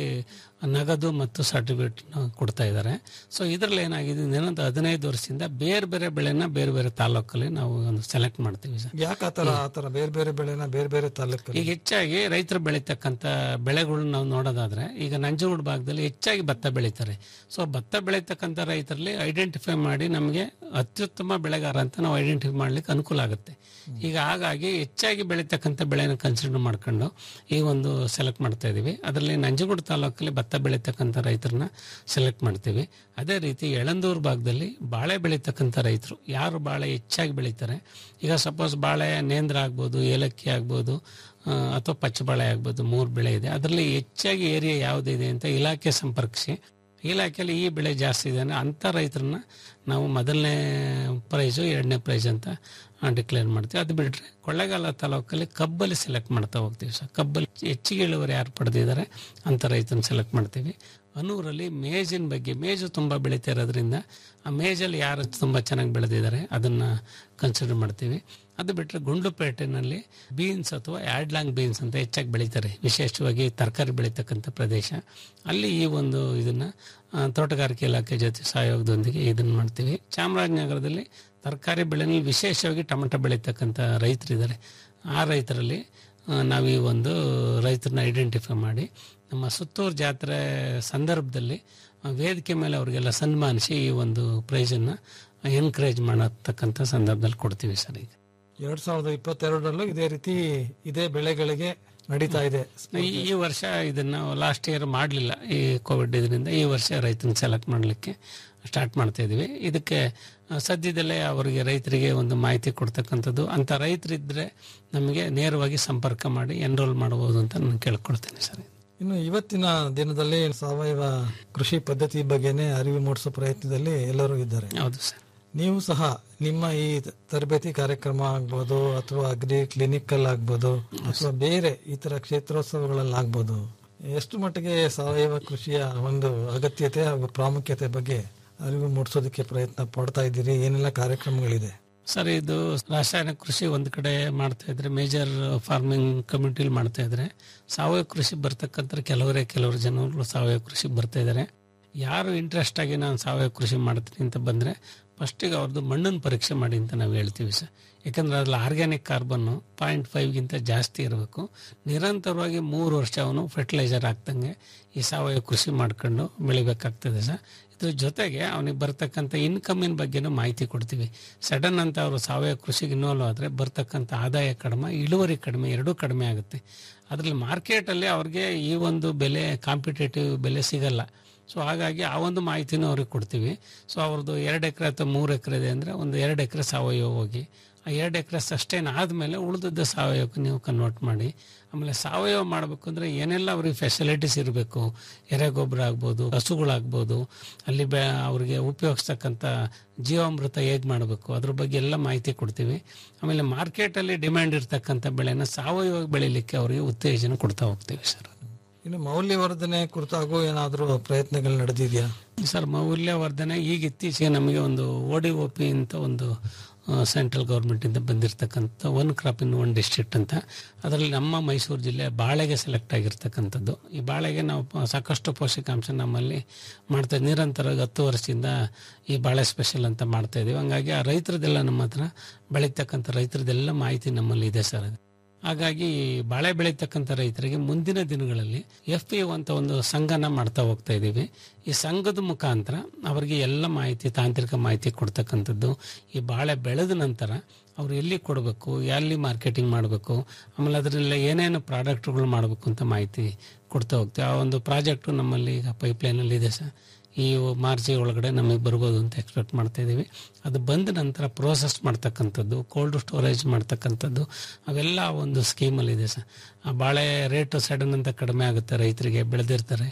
ನಗದು ಮತ್ತು ಸರ್ಟಿಫಿಕೇಟ್ ಕೊಡ್ತಾ ಇದ್ದಾರೆ ಸೊ ಇದರಲ್ಲಿ ಏನಾಗಿದೆ ಏನಂತ ಹದಿನೈದು ವರ್ಷದಿಂದ ಬೇರೆ ಬೇರೆ ಬೆಳೆನ ಬೇರೆ ಬೇರೆ ತಾಲೂಕಲ್ಲಿ ನಾವು ಒಂದು ಸೆಲೆಕ್ಟ್ ಮಾಡ್ತೀವಿ ಸರ್ ಯಾಕೆ ಆತರ ಆತರ ಬೇರೆ ಬೇರೆ ಬೆಳೆನ ಬೇರೆ ಬೇರೆ ತಾಲೂಕಲ್ಲಿ ಈಗ ಹೆಚ್ಚಾಗಿ ರೈತರು ಬೆಳೀತಕ್ಕಂಥ ಬೆಳೆಗಳನ್ನ ನಾವು ನೋಡೋದಾದ್ರೆ ಈಗ ನಂಜನಗೂಡು ಭಾಗದಲ್ಲಿ ಹೆಚ್ಚಾಗಿ ಭತ್ತ ಬೆಳೀತಾರೆ ಸೊ ಭತ್ತ ಬೆಳೀತಕ್ಕಂಥ ರೈತರಲ್ಲಿ ಐಡೆಂಟಿಫೈ ಮಾಡಿ ನಮಗೆ ಅತ್ಯುತ್ತಮ ಬೆಳೆಗಾರ ಅಂತ ನಾವು ಐಡೆಂಟಿಫೈ ಮಾಡ್ಲಿಕ್ಕೆ ಅನುಕೂಲ ಆಗುತ್ತೆ ಈಗ ಹಾಗಾಗಿ ಹೆಚ್ಚಾಗಿ ಬೆಳೀತಕ್ಕಂಥ ಬೆಳೆನ ಕನ್ಸಿಡರ್ ಮಾಡ್ಕೊಂಡು ಈ ಒಂದು ಸೆಲೆಕ್ಟ್ ಮಾಡ್ತಾ ಇದೀವಿ ಅದರಲ್ಲಿ ನಂಜನಗೂಡು ತಾಲೂಕಲ್ಲಿ ಭತ್ತ ಬೆಳೀತಕ್ಕಂಥ ರೈತರನ್ನ ಸೆಲೆಕ್ಟ್ ಮಾಡ್ತೀವಿ ಅದೇ ರೀತಿ ಯಳಂದೂರು ಭಾಗದಲ್ಲಿ ಬಾಳೆ ಬೆಳೀತಕ್ಕಂಥ ರೈತರು ಯಾರು ಬಾಳೆ ಹೆಚ್ಚಾಗಿ ಬೆಳೀತಾರೆ ಈಗ ಸಪೋಸ್ ಬಾಳೆ ನೇಂದ್ರ ಆಗ್ಬೋದು ಏಲಕ್ಕಿ ಆಗ್ಬೋದು ಆ, ಅಥವಾ ಪಚ್ಚಬಾಳೆ ಆಗ್ಬೋದು ಮೂರು ಬೆಳೆ ಇದೆ ಅದರಲ್ಲಿ ಹೆಚ್ಚಾಗಿ ಏರಿಯಾ ಯಾವುದಿದೆ ಅಂತ ಇಲಾಖೆ ಸಂಪರ್ಕಿಸಿ ಇಲಾಖೆಯಲ್ಲಿ ಈ ಬೆಳೆ ಜಾಸ್ತಿ ಇದೆ ಅಂದ್ರೆ ಅಂಥ ರೈತರನ್ನ ನಾವು ಮೊದಲನೇ ಪ್ರೈಸು ಎರಡನೇ ಪ್ರೈಸ್ ಅಂತ ಡಿಕ್ಲೇರ್ ಮಾಡ್ತೀವಿ ಅದು ಬಿಟ್ಟರೆ ಕೊಳ್ಳೇಗಾಲ ತಾಲೂಕಲ್ಲಿ ಕಬ್ಬಲ್ಲಿ ಸೆಲೆಕ್ಟ್ ಮಾಡ್ತಾ ಹೋಗ್ತೀವಿ ಸರ್ ಕಬ್ಬಲ್ಲಿ ಹೆಚ್ಚಿಗೆ ಇಳುವರಿ ಯಾರು ಪಡೆದಿದ್ದಾರೆ ಅಂಥ ರೈತನ ಸೆಲೆಕ್ಟ್ ಮಾಡ್ತೀವಿ ಅನೂರಲ್ಲಿ ಮೇಜಿನ ಬಗ್ಗೆ ಮೇಜು ತುಂಬ ಬೆಳೀತಾ ಇರೋದ್ರಿಂದ ಆ ಮೇಜಲ್ಲಿ ಯಾರು ತುಂಬ ಚೆನ್ನಾಗಿ ಬೆಳೆದಿದ್ದಾರೆ ಅದನ್ನು ಕನ್ಸಿಡರ್ ಮಾಡ್ತೀವಿ ಅದು ಬಿಟ್ಟರೆ ಗುಂಡ್ಲುಪೇಟೆನಲ್ಲಿ ಬೀನ್ಸ್ ಅಥವಾ ಆಡ್ಲಾಂಗ್ ಬೀನ್ಸ್ ಅಂತ ಹೆಚ್ಚಾಗಿ ಬೆಳೀತಾರೆ ವಿಶೇಷವಾಗಿ ತರಕಾರಿ ಬೆಳೀತಕ್ಕಂಥ ಪ್ರದೇಶ ಅಲ್ಲಿ ಈ ಒಂದು ಇದನ್ನು ತೋಟಗಾರಿಕೆ ಇಲಾಖೆ ಜೊತೆ ಸಹಯೋಗದೊಂದಿಗೆ ಇದನ್ನು ಮಾಡ್ತೀವಿ ಚಾಮರಾಜನಗರದಲ್ಲಿ ತರಕಾರಿ ಬೆಳೆನಲ್ಲಿ ವಿಶೇಷವಾಗಿ ಟೊಮೆಟೊ ಬೆಳೀತಕ್ಕಂಥ ರೈತರಿದ್ದಾರೆ ಆ ರೈತರಲ್ಲಿ ಆ, ನಾವು ಈ ಒಂದು ರೈತರನ್ನ ಐಡೆಂಟಿಫೈ ಮಾಡಿ ನಮ್ಮ ಸುತ್ತೂರು ಜಾತ್ರೆ ಸಂದರ್ಭದಲ್ಲಿ ಆ, ವೇದಿಕೆ ಮೇಲೆ ಅವರಿಗೆಲ್ಲ ಸನ್ಮಾನಿಸಿ ಈ ಒಂದು ಪ್ರೈಸನ್ನು ಎನ್ಕರೇಜ್ ಮಾಡತಕ್ಕಂಥ ಸಂದರ್ಭದಲ್ಲಿ ಕೊಡ್ತೀವಿ ಸರ್ ಈಗ ಎರಡ್ ಸಾವಿರದ ಇಪ್ಪತ್ತೆರಡರಲ್ಲೂ ಇದೇ ರೀತಿ ಇದೇ ಬೆಳೆಗಳಿಗೆ ನಡೀತಾ ಇದೆ ಈ ಈ ವರ್ಷ ಇದನ್ನ ಲಾಸ್ಟ್ ಇಯರ್ ಮಾಡಲಿಲ್ಲ ಈ ಕೋವಿಡ್ ಇದರಿಂದ ಈ ವರ್ಷ ರೈತನ ಸೆಲೆಕ್ಟ್ ಮಾಡಲಿಕ್ಕೆ ಸ್ಟಾರ್ಟ್ ಮಾಡ್ತಾ ಇದೀವಿ ಇದಕ್ಕೆ ಆ, ಸದ್ಯದಲ್ಲೇ ಅವರಿಗೆ ರೈತರಿಗೆ ಒಂದು ಮಾಹಿತಿ ಕೊಡ್ತಕ್ಕಂಥದ್ದು ಅಂತ ರೈತರಿದ್ರೆ ನಮಗೆ ನೇರವಾಗಿ ಸಂಪರ್ಕ ಮಾಡಿ ಎನ್ರೋಲ್ ಮಾಡಬಹುದು ಅಂತ ನಾನು ಕೇಳ್ಕೊಳ್ತೇನೆ ಸರ್ ಇನ್ನು ಇವತ್ತಿನ ದಿನದಲ್ಲಿ ಸಾವಯವ ಕೃಷಿ ಪದ್ಧತಿ ಬಗ್ಗೆನೇ ಅರಿವು ಮೂಡಿಸೋ ಪ್ರಯತ್ನದಲ್ಲಿ ಎಲ್ಲರೂ ಇದ್ದಾರೆ ಹೌದು ಸರ್ ನೀವು ಸಹ ನಿಮ್ಮ ಈ ತರಬೇತಿ ಕಾರ್ಯಕ್ರಮ ಆಗ್ಬೋದು ಅಥವಾ ಅಗ್ರಿ ಕ್ಲಿನಿಕಲ್ ಆಗ್ಬೋದು ಅಥವಾ ಬೇರೆ ಈ ತರ ಕ್ಷೇತ್ರೋತ್ಸವಗಳಲ್ಲಿ ಆಗ್ಬೋದು ಎಷ್ಟು ಮಟ್ಟಿಗೆ ಸಾವಯವ ಕೃಷಿಯ ಒಂದು ಅಗತ್ಯತೆ ಹಾಗೂ ಪ್ರಾಮುಖ್ಯತೆ ಬಗ್ಗೆ ಅರಿವು ಮೂಡಿಸೋದಕ್ಕೆ ಪ್ರಯತ್ನ ಪಡ್ತಾ ಇದ್ದೀರಿ ಏನೆಲ್ಲ ಕಾರ್ಯಕ್ರಮಗಳಿದೆ ಸರ್ ಇದು ರಾಸಾಯನಿಕ ಕೃಷಿ ಒಂದು ಕಡೆ ಮಾಡ್ತಾ ಇದ್ರೆ ಮೇಜರ್ ಫಾರ್ಮಿಂಗ್ ಕಮ್ಯುನಿಟಿಲಿ ಮಾಡ್ತಾ ಇದ್ರೆ ಸಾವಯವ ಕೃಷಿ ಬರ್ತಕ್ಕಂಥ ಕೆಲವರೇ ಕೆಲವರು ಜನರು ಸಾವಯವ ಕೃಷಿ ಬರ್ತಾ ಇದ್ದಾರೆ ಯಾರು ಇಂಟ್ರೆಸ್ಟ್ ಆಗಿ ನಾನು ಸಾವಯವ ಕೃಷಿ ಮಾಡ್ತೀನಿ ಅಂತ ಬಂದ್ರೆ ಫಸ್ಟಿಗೆ ಅವ್ರದ್ದು ಮಣ್ಣನ್ನು ಪರೀಕ್ಷೆ ಮಾಡಿ ಅಂತ ನಾವು ಹೇಳ್ತೀವಿ ಸರ್ ಯಾಕಂದ್ರೆ ಅದ್ರಲ್ಲಿ ಆರ್ಗ್ಯಾನಿಕ್ ಕಾರ್ಬನ್ನು ಪಾಯಿಂಟ್ ಫೈವ್ಗಿಂತ ಜಾಸ್ತಿ ಇರಬೇಕು ನಿರಂತರವಾಗಿ ಮೂರು ವರ್ಷ ಅವನು ಫರ್ಟಿಲೈಸರ್ ಹಾಕ್ದಂಗೆ ಈ ಸಾವಯವ ಕೃಷಿ ಮಾಡ್ಕೊಂಡು ಬೆಳಿಬೇಕಾಗ್ತದೆ ಸರ್ ಇದ್ರ ಜೊತೆಗೆ ಅವನಿಗೆ ಬರ್ತಕ್ಕಂಥ ಇನ್ಕಮಿನ ಬಗ್ಗೆನೂ ಮಾಹಿತಿ ಕೊಡ್ತೀವಿ ಸಡನ್ ಅಂತ ಅವರು ಸಾವಯವ ಕೃಷಿಗೆ ಇನ್ವಾಲ್ವ್ ಆದರೆ ಬರ್ತಕ್ಕಂಥ ಆದಾಯ ಕಡಿಮೆ ಇಳುವರಿ ಕಡಿಮೆ ಎರಡೂ ಕಡಿಮೆ ಆಗುತ್ತೆ ಅದರಲ್ಲಿ ಮಾರ್ಕೆಟಲ್ಲಿ ಅವ್ರಿಗೆ ಈ ಒಂದು ಬೆಲೆ ಕಾಂಪಿಟೇಟಿವ್ ಬೆಲೆ ಸಿಗಲ್ಲ ಸೊ ಹಾಗಾಗಿ ಆ ಒಂದು ಮಾಹಿತಿನೂ ಅವ್ರಿಗೆ ಕೊಡ್ತೀವಿ ಸೊ ಅವ್ರದ್ದು ಎರಡು ಎಕರೆ ಅಥವಾ ಮೂರು ಎಕರೆ ಇದೆ ಅಂದರೆ ಒಂದು ಎರಡು ಎಕರೆ ಸಾವಯವ ಹೋಗಿ ಆ ಎರಡು ಎಕರೆ ಸಸ್ಟೈನ್ ಆದಮೇಲೆ ಉಳಿದದ್ದು ಸಾವಯವಕ್ಕೆ ನೀವು ಕನ್ವರ್ಟ್ ಮಾಡಿ ಆಮೇಲೆ ಸಾವಯವ ಮಾಡಬೇಕು ಅಂದರೆ ಏನೆಲ್ಲ ಅವ್ರಿಗೆ ಫೆಸಿಲಿಟೀಸ್ ಇರಬೇಕು ಎರೆಗೊಬ್ಬರ ಆಗ್ಬೋದು ಹಸುಗಳಾಗ್ಬೋದು ಅಲ್ಲಿ ಬೆ ಅವ್ರಿಗೆ ಉಪಯೋಗಿಸ್ತಕ್ಕಂಥ ಜೀವಾಮೃತ ಹೇಗೆ ಮಾಡಬೇಕು ಅದ್ರ ಬಗ್ಗೆ ಎಲ್ಲ ಮಾಹಿತಿ ಕೊಡ್ತೀವಿ ಆಮೇಲೆ ಮಾರ್ಕೆಟಲ್ಲಿ ಡಿಮ್ಯಾಂಡ್ ಇರ್ತಕ್ಕಂಥ ಬೆಳೆನ ಸಾವಯವ ಬೆಳಿಲಿಕ್ಕೆ ಅವರಿಗೆ ಉತ್ತೇಜನ ಕೊಡ್ತಾ ಹೋಗ್ತೀವಿ ಸರ್ ಇನ್ನು ಮೌಲ್ಯವರ್ಧನೆ ಕುರಿತಾಗೂ ಏನಾದರೂ ಪ್ರಯತ್ನಗಳು ನಡೆದಿದೆಯಾ ಸರ್ ಮೌಲ್ಯವರ್ಧನೆ ಈಗ ಇತ್ತೀಚೆಗೆ ನಮಗೆ ಒಂದು ಓ ಡಿ ಒ ಪಿ ಅಂತ ಒಂದು ಸೆಂಟ್ರಲ್ ಗೌರ್ಮೆಂಟಿಂದ ಬಂದಿರತಕ್ಕಂಥ one crop in one district ಅಂತ ಅದರಲ್ಲಿ ನಮ್ಮ ಮೈಸೂರು ಜಿಲ್ಲೆ ಬಾಳೆಗೆ ಸೆಲೆಕ್ಟ್ ಆಗಿರ್ತಕ್ಕಂಥದ್ದು ಈ ಬಾಳೆಗೆ ನಾವು ಪ- ಸಾಕಷ್ಟು ಪೋಷಕಾಂಶ ನಮ್ಮಲ್ಲಿ ಮಾಡ್ತಾ ನಿರಂತರವಾಗಿ ಹತ್ತು ವರ್ಷದಿಂದ ಈ ಬಾಳೆ ಸ್ಪೆಷಲ್ ಅಂತ ಮಾಡ್ತಾ ಇದೀವಿ ಹಂಗಾಗಿ ಆ ರೈತರದೆಲ್ಲ ನಮ್ಮ ಹತ್ರ ಬೆಳೀತಕ್ಕಂಥ ರೈತರದೆಲ್ಲ ಮಾಹಿತಿ ನಮ್ಮಲ್ಲಿ ಇದೆ ಸರ್ ಅದು ಹಾಗಾಗಿ ಈ ಬಾಳೆ ಬೆಳೀತಕ್ಕಂಥ ರೈತರಿಗೆ ಮುಂದಿನ ದಿನಗಳಲ್ಲಿ ಎಫ್ ಪಿ ಅಂತ ಒಂದು ಸಂಘನ ಮಾಡ್ತಾ ಹೋಗ್ತಾ ಇದ್ದೀವಿ ಈ ಸಂಘದ ಮುಖಾಂತರ ಅವರಿಗೆ ಎಲ್ಲ ಮಾಹಿತಿ ತಾಂತ್ರಿಕ ಮಾಹಿತಿ ಕೊಡ್ತಕ್ಕಂಥದ್ದು ಈ ಬಾಳೆ ಬೆಳೆದ ನಂತರ ಅವ್ರು ಎಲ್ಲಿ ಕೊಡಬೇಕು ಎಲ್ಲಿ ಮಾರ್ಕೆಟಿಂಗ್ ಮಾಡಬೇಕು ಆಮೇಲೆ ಅದರಲ್ಲಿ ಏನೇನು ಪ್ರಾಡಕ್ಟ್ಗಳು ಮಾಡಬೇಕು ಅಂತ ಮಾಹಿತಿ ಕೊಡ್ತಾ ಹೋಗ್ತೀವಿ ಆ ಒಂದು ಪ್ರಾಜೆಕ್ಟು ನಮ್ಮಲ್ಲಿ ಈಗ ಪೈಪ್ಲೈನಲ್ಲಿ ಇದೆ ಸರ್ ಈ ಮಾರ್ಚ್ ಒಳಗಡೆ ನಮಗೆ ಬರ್ಬೋದು ಅಂತ ಎಕ್ಸ್ಪೆಕ್ಟ್ ಮಾಡ್ತಾ ಇದ್ದೀವಿ ಅದು ಬಂದ ನಂತರ ಪ್ರೋಸೆಸ್ ಮಾಡ್ತಕ್ಕಂಥದ್ದು ಕೋಲ್ಡ್ ಸ್ಟೋರೇಜ್ ಮಾಡ್ತಕ್ಕಂಥದ್ದು ಅವೆಲ್ಲ ಒಂದು ಸ್ಕೀಮಲ್ಲಿ ಇದೆ ಸರ್ ಆ ಬಾಳೆ ರೇಟು ಸಡನ್ ಅಂತ ಕಡಿಮೆ ಆಗುತ್ತೆ ರೈತರಿಗೆ ಬೆಳೆದಿರ್ತಾರೆ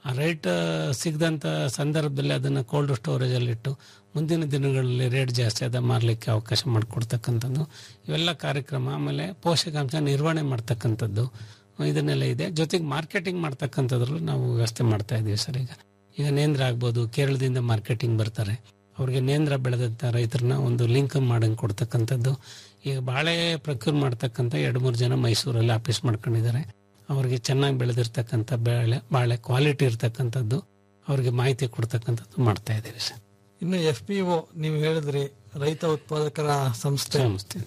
ಆ ರೇಟ್ ಸಿಗದಂತ ಸಂದರ್ಭದಲ್ಲಿ ಅದನ್ನು ಕೋಲ್ಡ್ ಸ್ಟೋರೇಜಲ್ಲಿ ಇಟ್ಟು ಮುಂದಿನ ದಿನಗಳಲ್ಲಿ ರೇಟ್ ಜಾಸ್ತಿ ಆದ ಮಾರಲಿಕ್ಕೆ ಅವಕಾಶ ಮಾಡಿಕೊಡ್ತಕ್ಕಂಥದ್ದು ಇವೆಲ್ಲ ಕಾರ್ಯಕ್ರಮ ಆಮೇಲೆ ಪೋಷಕಾಂಶ ನಿರ್ವಹಣೆ ಮಾಡ್ತಕ್ಕಂಥದ್ದು ಇದನ್ನೆಲ್ಲ ಇದೆ ಜೊತೆಗೆ ಮಾರ್ಕೆಟಿಂಗ್ ಮಾಡ್ತಕ್ಕಂಥದ್ರಲ್ಲೂ ನಾವು ವ್ಯವಸ್ಥೆ ಮಾಡ್ತಾ ಇದ್ದೀವಿ ಸರ್ ಈಗ ಈಗ ನೇಂದ್ರ ಆಗ್ಬೋದು ಕೇರಳದಿಂದ ಮಾರ್ಕೆಟಿಂಗ್ ಬರ್ತಾರೆ ಅವ್ರಿಗೆ ನೇಂದ್ರ ಬೆಳೆದಂಥ ರೈತರನ್ನ ಒಂದು ಲಿಂಕ್ ಮಾಡಂಗೆ ಕೊಡ್ತಕ್ಕಂಥದ್ದು ಈಗ ಬಾಳೆ ಪ್ರಕ್ಯೂರ್ ಮಾಡ್ತಕ್ಕಂಥ ಎರಡು ಮೂರು ಜನ ಮೈಸೂರಲ್ಲಿ ಆಫೀಸ್ ಮಾಡ್ಕೊಂಡಿದ್ದಾರೆ ಅವ್ರಿಗೆ ಚೆನ್ನಾಗಿ ಬೆಳೆದಿರ್ತಕ್ಕಂಥ ಬೆಳೆ ಬಾಳೆ ಕ್ವಾಲಿಟಿ ಇರ್ತಕ್ಕಂಥದ್ದು ಅವ್ರಿಗೆ ಮಾಹಿತಿ ಕೊಡ್ತಕ್ಕಂಥದ್ದು ಮಾಡ್ತಾ ಇದ್ದೀವಿ ಸರ್ ಇನ್ನು ಎಫ್ ಪಿ ಒ ನೀವು ಹೇಳಿದ್ರಿ ರೈತ ಉತ್ಪಾದಕರ ಸಂಸ್ಥೆ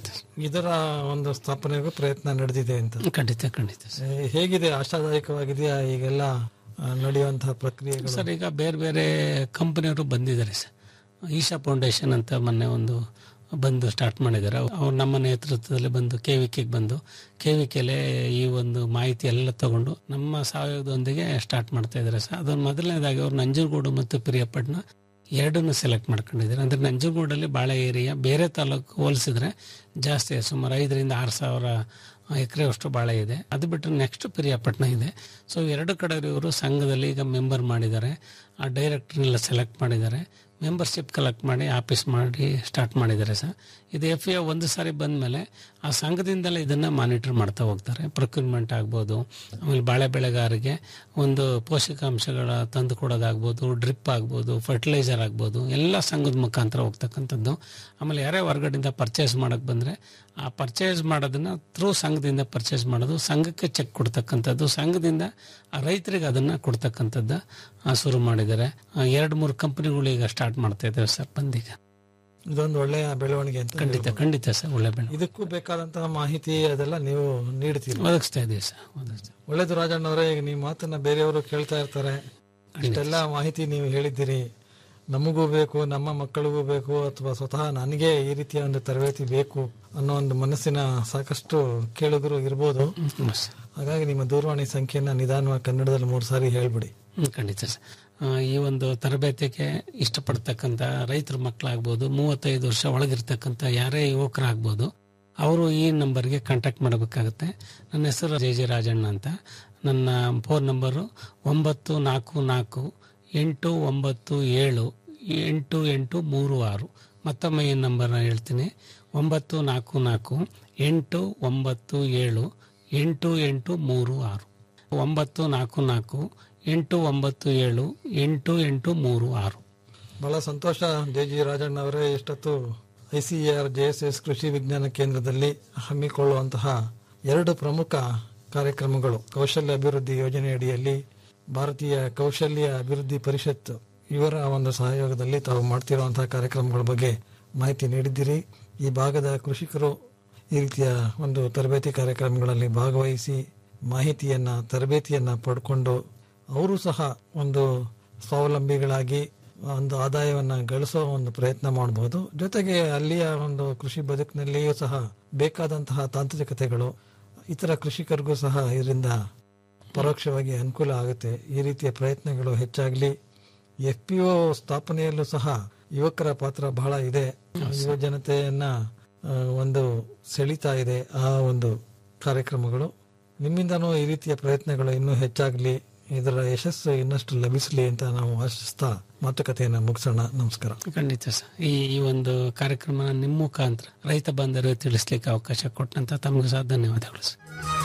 ಇದರ ಒಂದು ಸ್ಥಾಪನೆಗೂ ಪ್ರಯತ್ನ ನಡೆದಿದೆ ಅಂತ ಖಂಡಿತ ಖಂಡಿತ ಏ, ಹೇಗಿದೆ ಆಶಾದಾಯಕವಾಗಿದೆಯಾ ಈಗೆಲ್ಲ ಆ, ನಡೆಯುವಂತಹ ಪ್ರಕ್ರಿಯೆಗಳು ಸರ್ ಈಗ ಬೇರೆ ಬೇರೆ ಕಂಪನಿಯವರು ಬಂದಿದ್ದಾರೆ ಸರ್ ಈಶಾ ಫೌಂಡೇಶನ್ ಅಂತ ಮೊನ್ನೆ ಒಂದು ಬಂದು ಸ್ಟಾರ್ಟ್ ಮಾಡಿದ್ದಾರೆ ಅವ್ರು ನಮ್ಮ ನೇತೃತ್ವದಲ್ಲಿ ಬಂದು ಕೆ ವಿ ಕೆಗೆ ಬಂದು ಕೆ ವಿ ಕೆಲೆ ಈ ಒಂದು ಮಾಹಿತಿ ಎಲ್ಲ ತಗೊಂಡು ನಮ್ಮ ಸಾವಯವದೊಂದಿಗೆ ಸ್ಟಾರ್ಟ್ ಮಾಡ್ತಾ ಇದ್ದಾರೆ ಸರ್ ಅದೊಂದು ಮೊದಲನೇದಾಗಿ ಅವ್ರು ನಂಜನಗೂಡು ಮತ್ತು ಪ್ರಿಯಪಟ್ಟಣ ಎರಡನ್ನು ಸೆಲೆಕ್ಟ್ ಮಾಡ್ಕೊಂಡಿದ್ದಾರೆ ಅಂದರೆ ನಂಜನಗೂಡಲ್ಲಿ ಬಾಳೆ ಏರಿಯಾ ಬೇರೆ ತಾಲೂಕು ಹೋಲಿಸಿದ್ರೆ ಜಾಸ್ತಿ ಇದೆ. ಸುಮಾರು ಐದರಿಂದ ಆರು ಸಾವಿರ ಎಕರೆ ಅಷ್ಟು ಬಾಳೆ ಇದೆ ಅದು ಬಿಟ್ಟರೆ ನೆಕ್ಸ್ಟ್ ಪಿರಿಯಾಪಟ್ಟಣ ಇದೆ ಸೊ ಎರಡು ಕಡೆ ಇವರು ಸಂಘದಲ್ಲಿ ಈಗ ಮೆಂಬರ್ ಮಾಡಿದ್ದಾರೆ ಆ ಡೈರೆಕ್ಟರ್ನೆಲ್ಲ ಸೆಲೆಕ್ಟ್ ಮಾಡಿದ್ದಾರೆ ಮೆಂಬರ್ಶಿಪ್ ಕಲೆಕ್ಟ್ ಮಾಡಿ ಆಫೀಸ್ ಮಾಡಿ ಸ್ಟಾರ್ಟ್ ಮಾಡಿದ್ದಾರೆ ಸರ್ ಇದು ಎಫ್ ಎ ಒಂದು ಸಾರಿ ಬಂದ ಮೇಲೆ ಆ ಸಂಘದಿಂದಲೇ ಇದನ್ನು ಮಾನಿಟರ್ ಮಾಡ್ತಾ ಹೋಗ್ತಾರೆ ಪ್ರೊಕ್ಯೂರ್ಮೆಂಟ್ ಆಗ್ಬೋದು ಆಮೇಲೆ ಬಾಳೆ ಬೆಳೆಗಾರರಿಗೆ ಒಂದು ಪೋಷಕಾಂಶಗಳ ತಂದು ಕೊಡೋದಾಗ್ಬೋದು ಡ್ರಿಪ್ ಆಗ್ಬೋದು ಫರ್ಟಿಲೈಸರ್ ಆಗ್ಬೋದು ಎಲ್ಲ ಸಂಘದ ಮುಖಾಂತರ ಹೋಗ್ತಕ್ಕಂಥದ್ದು ಆಮೇಲೆ ಯಾರೇ ಹೊರಗಡೆಯಿಂದ ಪರ್ಚೇಸ್ ಮಾಡೋಕ್ಕೆ ಬಂದರೆ ಆ ಪರ್ಚೇಸ್ ಮಾಡೋದನ್ನ ಥ್ರೂ ಸಂಘದಿಂದ ಪರ್ಚೇಸ್ ಮಾಡೋದು ಸಂಘಕ್ಕೆ ಚೆಕ್ ಕೊಡ್ತಕ್ಕಂಥದ್ದು ಸಂಘದಿಂದ ಆ ರೈತರಿಗೆ ಅದನ್ನು ಕೊಡ್ತಕ್ಕಂಥದ್ದು ಆ, ಶುರು ಮಾಡಿದ್ದಾರೆ ಆ, ಎರಡು ಮೂರು ಕಂಪನಿಗಳು ಈಗ ಸ್ಟಾರ್ಟ್ ಮಾಡ್ತಾ ಇದ್ದಾವೆ ಸರ್ ಬಂದೀಗ ಇದೊಂದು ಒಳ್ಳೆಯ ಬೆಳವಣಿಗೆ ಅಂತ ಖಂಡಿತ ಹೇಳ್ಬೋದು. ಖಂಡಿತ ಸರ್ ಒಳ್ಳೆ ಬೆಳೆ ಇದಕ್ಕೂ ಬೇಕಾದಂತಹ ಮಾಹಿತಿ ಅದೆಲ್ಲ ನೀವು ನೀಡ್ತೀರಿ ಒದಗಿಸ್ತಾ ಇದ್ದೀವಿ ಸರ್ ಒದಗಿಸ್ತಾ ಒಳ್ಳೇದು ರಾಜಣ್ಣವರೇ ಈಗ ನಿಮ್ಮ ಮಾತನ್ನ ಬೇರೆಯವರು ಕೇಳ್ತಾ ಇರ್ತಾರೆ ಇಷ್ಟೆಲ್ಲ ಮಾಹಿತಿ ನೀವು ಹೇಳಿದ್ದೀರಿ ನಮಗೂ ಬೇಕು ನಮ್ಮ ಮಕ್ಕಳಿಗೂ ಬೇಕು ಅಥವಾ ಸ್ವತಃ ನನಗೆ ಈ ರೀತಿಯ ಒಂದು ತರಬೇತಿ ಬೇಕು ಅನ್ನೋ ಒಂದು ಮನಸ್ಸಿನ ಸಾಕಷ್ಟು ಕೇಳುಗರು ಇರ್ಬೋದು ಹಾಗಾಗಿ ನಿಮ್ಮ ದೂರವಾಣಿ ಸಂಖ್ಯೆಯನ್ನ ನಿಧಾನವಾಗಿ ಕನ್ನಡದಲ್ಲಿ ಮೂರು ಸಾರಿ ಹೇಳ್ಬಿಡಿ ಹ್ಮ್, ಖಂಡಿತ ಸರ್ ಆ, ಈ ಒಂದು ತರಬೇತಿಗೆ ಇಷ್ಟಪಡ್ತಕ್ಕಂಥ ರೈತರ ಮಕ್ಕಳಾಗ್ಬೋದು ಮೂವತ್ತೈದು ವರ್ಷ ಒಳಗಿರ್ತಕ್ಕಂಥ ಯಾರೇ ಯುವಕರಾಗ್ಬೋದು ಅವರು ಈ ನಂಬರ್ಗೆ ಕಾಂಟ್ಯಾಕ್ಟ್ ಮಾಡಬೇಕಾಗುತ್ತೆ ನನ್ನ ಹೆಸರು ಜೆ ಜೆ ರಾಜಣ್ಣ ಅಂತ ನನ್ನ ಫೋನ್ ನಂಬರು ಒಂಬತ್ತು ನಾಲ್ಕು ನಾಲ್ಕು ಎಂಟು ಒಂಬತ್ತು ಏಳು ಎಂಟು ಎಂಟು ಮೂರು ಆರು ಮತ್ತೊಮ್ಮೆ ಈ ನಂಬರ್ನ ಹೇಳ್ತೀನಿ ಒಂಬತ್ತು ನಾಲ್ಕು ನಾಲ್ಕು ಎಂಟು ಒಂಬತ್ತು ಏಳು ಎಂಟು ಎಂಟು ಮೂರು ಆರು ಒಂಬತ್ತು ನಾಲ್ಕು ನಾಲ್ಕು ಎಂಟು ಒಂಬತ್ತು ಏಳು ಎಂಟು ಎಂಟು ಮೂರು ಆರು ಬಹಳ ಸಂತೋಷ ಜೆ ಜಿ ರಾಜಣ್ಣ ಅವರೇ ಇಷ್ಟೊತ್ತು I C R J S S ಕೃಷಿ ವಿಜ್ಞಾನ ಕೇಂದ್ರದಲ್ಲಿ ಹಮ್ಮಿಕೊಳ್ಳುವಂತಹ ಎರಡು ಪ್ರಮುಖ ಕಾರ್ಯಕ್ರಮಗಳು ಕೌಶಲ್ಯ ಅಭಿವೃದ್ಧಿ ಯೋಜನೆ ಅಡಿಯಲ್ಲಿ ಭಾರತೀಯ ಕೌಶಲ್ಯ ಅಭಿವೃದ್ಧಿ ಪರಿಷತ್ ಇವರ ಒಂದು ಸಹಯೋಗದಲ್ಲಿ ತಾವು ಮಾಡ್ತಿರುವಂತಹ ಕಾರ್ಯಕ್ರಮಗಳ ಬಗ್ಗೆ ಮಾಹಿತಿ ನೀಡಿದ್ದೀರಿ ಈ ಭಾಗದ ಕೃಷಿಕರು ಈ ರೀತಿಯ ಒಂದು ತರಬೇತಿ ಕಾರ್ಯಕ್ರಮಗಳಲ್ಲಿ ಭಾಗವಹಿಸಿ ಮಾಹಿತಿಯನ್ನ ತರಬೇತಿಯನ್ನ ಪಡ್ಕೊಂಡು ಅವರು ಸಹ ಒಂದು ಸ್ವಾವಲಂಬಿಗಳಾಗಿ ಒಂದು ಆದಾಯವನ್ನ ಗಳಿಸೋ ಒಂದು ಪ್ರಯತ್ನ ಮಾಡಬಹುದು ಜೊತೆಗೆ ಅಲ್ಲಿಯ ಒಂದು ಕೃಷಿ ಬದುಕಿನಲ್ಲಿಯೂ ಸಹ ಬೇಕಾದಂತಹ ತಾಂತ್ರಿಕತೆಗಳು ಇತರ ಕೃಷಿಕರಿಗೂ ಸಹ ಇದರಿಂದ ಪರೋಕ್ಷವಾಗಿ ಅನುಕೂಲ ಆಗುತ್ತೆ ಈ ರೀತಿಯ ಪ್ರಯತ್ನಗಳು ಹೆಚ್ಚಾಗಲಿ ಎಫ್ ಪಿ ಒ ಸ್ಥಾಪನೆಯಲ್ಲೂ ಸಹ ಯುವಕರ ಪಾತ್ರ ಬಹಳ ಇದೆ ಯುವ ಜನತೆಯನ್ನ ಆ, ಒಂದು ಸೆಳೀತಾ ಇದೆ ಆ ಒಂದು ಕಾರ್ಯಕ್ರಮಗಳು ನಿಮ್ಮಿಂದನೂ ಈ ರೀತಿಯ ಪ್ರಯತ್ನಗಳು ಇನ್ನೂ ಹೆಚ್ಚಾಗಲಿ ಇದರ ಯಶಸ್ಸು ಇನ್ನಷ್ಟು ಲಭಿಸಲಿ ಅಂತ ನಾವು ಆಶಿಸ್ತಾ ಮಾತುಕತೆಯನ್ನ ಮುಗಿಸೋಣ ನಮಸ್ಕಾರ ಖಂಡಿತ ಸರ್ ಈ ಈ ಒಂದು ಕಾರ್ಯಕ್ರಮ ನಿಮ್ಮ ಮುಖಾಂತರ ರೈತ ಬಂದರು ತಿಳಿಸ್ಲಿಕ್ಕೆ ಅವಕಾಶ ಕೊಟ್ಟಂತ ತಮಗೂ ಸಹ ಧನ್ಯವಾದಗಳು ಸರ್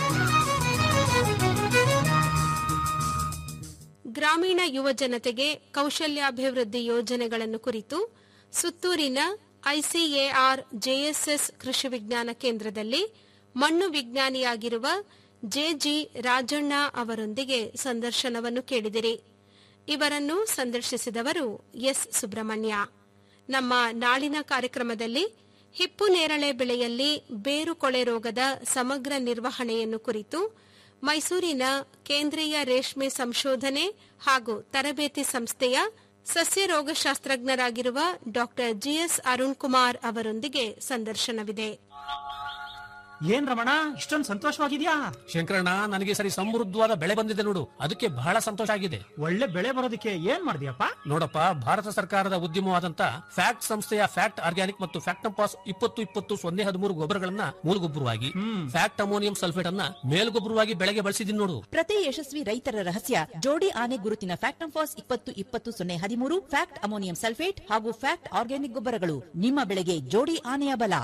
ಗ್ರಾಮೀಣ ಯುವ ಜನತೆಗೆ ಕೌಶಲ್ಯಾಭಿವೃದ್ಧಿ ಯೋಜನೆಗಳನ್ನು ಕುರಿತು ಸುತ್ತೂರಿನ ಐಸಿಎಆರ್ ಜೆಎಸ್ಎಸ್ ಕೃಷಿ ವಿಜ್ಞಾನ ಕೇಂದ್ರದಲ್ಲಿ ಮಣ್ಣು ವಿಜ್ಞಾನಿಯಾಗಿರುವ ಜೆಜಿ ರಾಜಣ್ಣ ಅವರೊಂದಿಗೆ ಸಂದರ್ಶನವನ್ನು ಕೇಳಿದಿರಿ ಇವರನ್ನು ಸಂದರ್ಶಿಸಿದವರು ಎಸ್ ಸುಬ್ರಹ್ಮಣ್ಯ ನಮ್ಮ ನಾಳಿನ ಕಾರ್ಯಕ್ರಮದಲ್ಲಿ ಹಿಪ್ಪು ನೇರಳೆ ಬೆಳೆಯಲ್ಲಿ ಬೇರು ಕೊಳೆ ರೋಗದ ಸಮಗ್ರ ನಿರ್ವಹಣೆಯನ್ನು ಕುರಿತು ಮೈಸೂರಿನ ಕೇಂದ್ರೀಯ ರೇಷ್ಮೆ ಸಂಶೋಧನೆ ಹಾಗೂ ತರಬೇತಿ ಸಂಸ್ಥೆಯ ಸಸ್ಯ ರೋಗಶಾಸ್ತ್ರಜ್ಞರಾಗಿರುವ ಡಾ ಜಿಎಸ್ ಅರುಣ್ ಕುಮಾರ್ ಅವರೊಂದಿಗೆ ಸಂದರ್ಶನವಿದೆ ಏನ್ ರಮಣ ಇಷ್ಟೊಂದು ಸಂತೋಷವಾಗಿದ್ಯಾ ಶಂಕರಣ್ಣ ನನಗೆ ಈ ಸರಿ ಸಮೃದ್ಧವಾದ ಬೆಳೆ ಬಂದಿದೆ ನೋಡು ಅದಕ್ಕೆ ಬಹಳ ಸಂತೋಷ ಆಗಿದೆ ಒಳ್ಳೆ ಬೆಳೆ ಬರೋದಕ್ಕೆ ಏನ್ ಮಾಡಿದ್ಯಪ್ಪ ನೋಡಪ್ಪ ಭಾರತ ಸರ್ಕಾರದ ಉದ್ಯಮವಾದಂತ ಫ್ಯಾಕ್ಟ್ ಸಂಸ್ಥೆಯ ಫ್ಯಾಕ್ಟ್ ಆರ್ಗ್ಯಾನಿಕ್ ಮತ್ತು ಫ್ಯಾಕ್ಟಂಪಾಸ್ ಇಪ್ಪತ್ತು ಇಪ್ಪತ್ತು ಸೊನ್ನೆ ಹದಿಮೂರು ಗೊಬ್ಬರಗಳನ್ನ ಮೂಲಗೊಬ್ಬರವಾಗಿ ಫ್ಯಾಕ್ಟ್ ಅಮೋನಿಯಂ ಸಲ್ಫೇಟ್ ಅನ್ನ ಮೇಲ್ಗೊಬ್ಬರವಾಗಿ ಬೆಳೆಗೆ ಬಳಸಿದೀನಿ ನೋಡು ಪ್ರತಿ ಯಶಸ್ವಿ ರೈತರ ರಹಸ್ಯ ಜೋಡಿ ಆನೆ ಗುರುತಿನ ಫ್ಯಾಕ್ಟ್ ಫಾಸ್ ಇಪ್ಪತ್ತು ಇಪ್ಪತ್ತು ಸೊನ್ನೆ ಹದಿಮೂರು ಫ್ಯಾಕ್ಟ್ ಅಮೋನಿಯಂ ಸಲ್ಫೇಟ್ ಹಾಗೂ ಫ್ಯಾಕ್ಟ್ ಆರ್ಗ್ಯಾನಿಕ್ ಗೊಬ್ಬರಗಳು ನಿಮ್ಮ ಬೆಳೆಗೆ ಜೋಡಿ ಆನೆಯ ಬಲ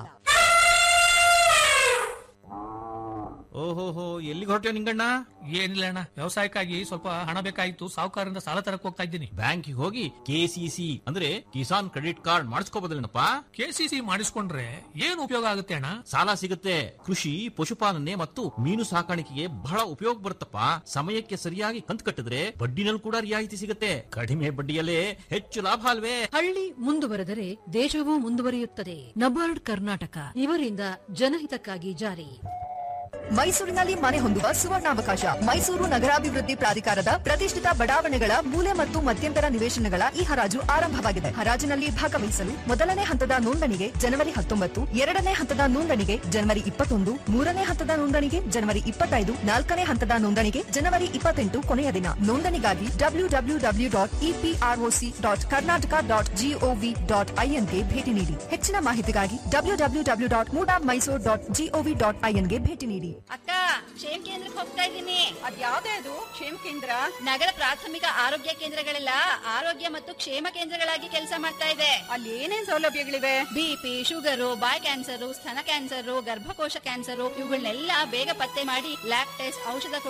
ಓಹೋಹೋ ಎಲ್ಲಿಗೆ ಹೊರಟ್ಯೋ ನಿಂಗಣ್ಣ ಏನಿಲ್ಲ ಅಣ್ಣ ವ್ಯವಸಾಯಕ್ಕಾಗಿ ಸ್ವಲ್ಪ ಹಣ ಬೇಕಾಗಿತ್ತು ಸಾಹುಕಾರರಿಂದ ಸಾಲ ತರಕ್ ಹೋಗ್ತಾ ಇದ್ದೀನಿ ಬ್ಯಾಂಕಿಗೆ ಹೋಗಿ ಕೆಸಿಸಿ ಅಂದ್ರೆ ಕಿಸಾನ್ ಕ್ರೆಡಿಟ್ ಕಾರ್ಡ್ ಮಾಡಿಸ್ಕೋಬೋದಲ್ಲೇನಪ್ಪ ಕೆಸಿಸಿ ಮಾಡಿಸ್ಕೊಂಡ್ರೆ ಏನ್ ಉಪಯೋಗ ಆಗುತ್ತೆ ಅಣ್ಣ ಸಾಲ ಸಿಗುತ್ತೆ ಕೃಷಿ ಪಶುಪಾಲನೆ ಮತ್ತು ಮೀನು ಸಾಕಾಣಿಕೆಗೆ ಬಹಳ ಉಪಯೋಗ ಬರುತ್ತಪ್ಪ ಸಮಯಕ್ಕೆ ಸರಿಯಾಗಿ ಕಂತು ಕಟ್ಟಿದ್ರೆ ಬಡ್ಡಿನಲ್ಲಿ ಕೂಡ ರಿಯಾಯಿತಿ ಸಿಗುತ್ತೆ ಕಡಿಮೆ ಬಡ್ಡಿಯಲ್ಲೇ ಹೆಚ್ಚು ಲಾಭ ಅಲ್ವೇ ಹಳ್ಳಿ ಮುಂದುವರೆದರೆ ದೇಶವೂ ಮುಂದುವರಿಯುತ್ತದೆ ನಬಾರ್ಡ್ ಕರ್ನಾಟಕ ಇವರಿಂದ ಜನಹಿತಕ್ಕಾಗಿ ಜಾರಿ ಮೈಸೂರಿನಲ್ಲಿ ಮನೆ ಹೊಂದುವ ಸುವರ್ಣಾವಕಾಶ ಮೈಸೂರು ನಗರಾಭಿವೃದ್ಧಿ ಪ್ರಾಧಿಕಾರದ ಪ್ರತಿಷ್ಠಿತ ಬಡಾವಣೆಗಳ ಮೂಲೆ ಮತ್ತು ಮಧ್ಯಂತರ ನಿವೇಶನಗಳ ಈ ಹರಾಜು ಆರಂಭವಾಗಿದೆ ಹರಾಜಿನಲ್ಲಿ ಭಾಗವಹಿಸಲು ಮೊದಲನೇ ಹಂತದ ನೋಂದಣಿಗೆ ಜನವರಿ ಹತ್ತೊಂಬತ್ತು ಎರಡನೇ ಹಂತದ ನೋಂದಣಿಗೆ ಜನವರಿ ಇಪ್ಪತ್ತೊಂದು ಮೂರನೇ ಹಂತದ ನೋಂದಣಿಗೆ ಜನವರಿ ಇಪ್ಪತ್ತೈದು ನಾಲ್ಕನೇ ಹಂತದ ನೋಂದಣಿಗೆ ಜನವರಿ ಇಪ್ಪತ್ತೆಂಟು ಕೊನೆಯ ದಿನ ನೋಂದಣಿಗಾಗಿ W W W dot EPROC dot Karnataka dot GOV dot ಐಎನ್ಗೆ ಭೇಟಿ ನೀಡಿ ಹೆಚ್ಚಿನ ಮಾಹಿತಿಗಾಗಿ W W W dot MUDA Mysuru dot GOV dot ಐಎನ್ಗೆ ಭೇಟಿ ನೀಡಿ ಅಕ್ಕ ಕ್ಷೇಮ ಕೇಂದ್ರಕ್ಕೆ ಹೋಗ್ತಾ ಇದ್ದೀನಿ ಅದ್ಯಾವ್ದೇ ಅದು ಕ್ಷೇಮ ಕೇಂದ್ರ ನಗರ ಪ್ರಾಥಮಿಕ ಆರೋಗ್ಯ ಕೇಂದ್ರಗಳೆಲ್ಲ ಆರೋಗ್ಯ ಮತ್ತು ಕ್ಷೇಮ ಕೇಂದ್ರಗಳಾಗಿ ಕೆಲಸ ಮಾಡ್ತಾ ಇದೆ ಅಲ್ಲಿ ಏನೇನ್ ಸೌಲಭ್ಯಗಳಿವೆ ಬಿಪಿ ಶುಗರು ಬಾಯ್ ಕ್ಯಾನ್ಸರ್ ಸ್ತನ ಕ್ಯಾನ್ಸರ್ ಗರ್ಭಕೋಶ ಕ್ಯಾನ್ಸರ್ ಇವುಗಳನ್ನೆಲ್ಲ ಬೇಗ ಪತ್ತೆ ಮಾಡಿ ಲ್ಯಾಬ್ ಟೆಸ್ಟ್ ಔಷಧ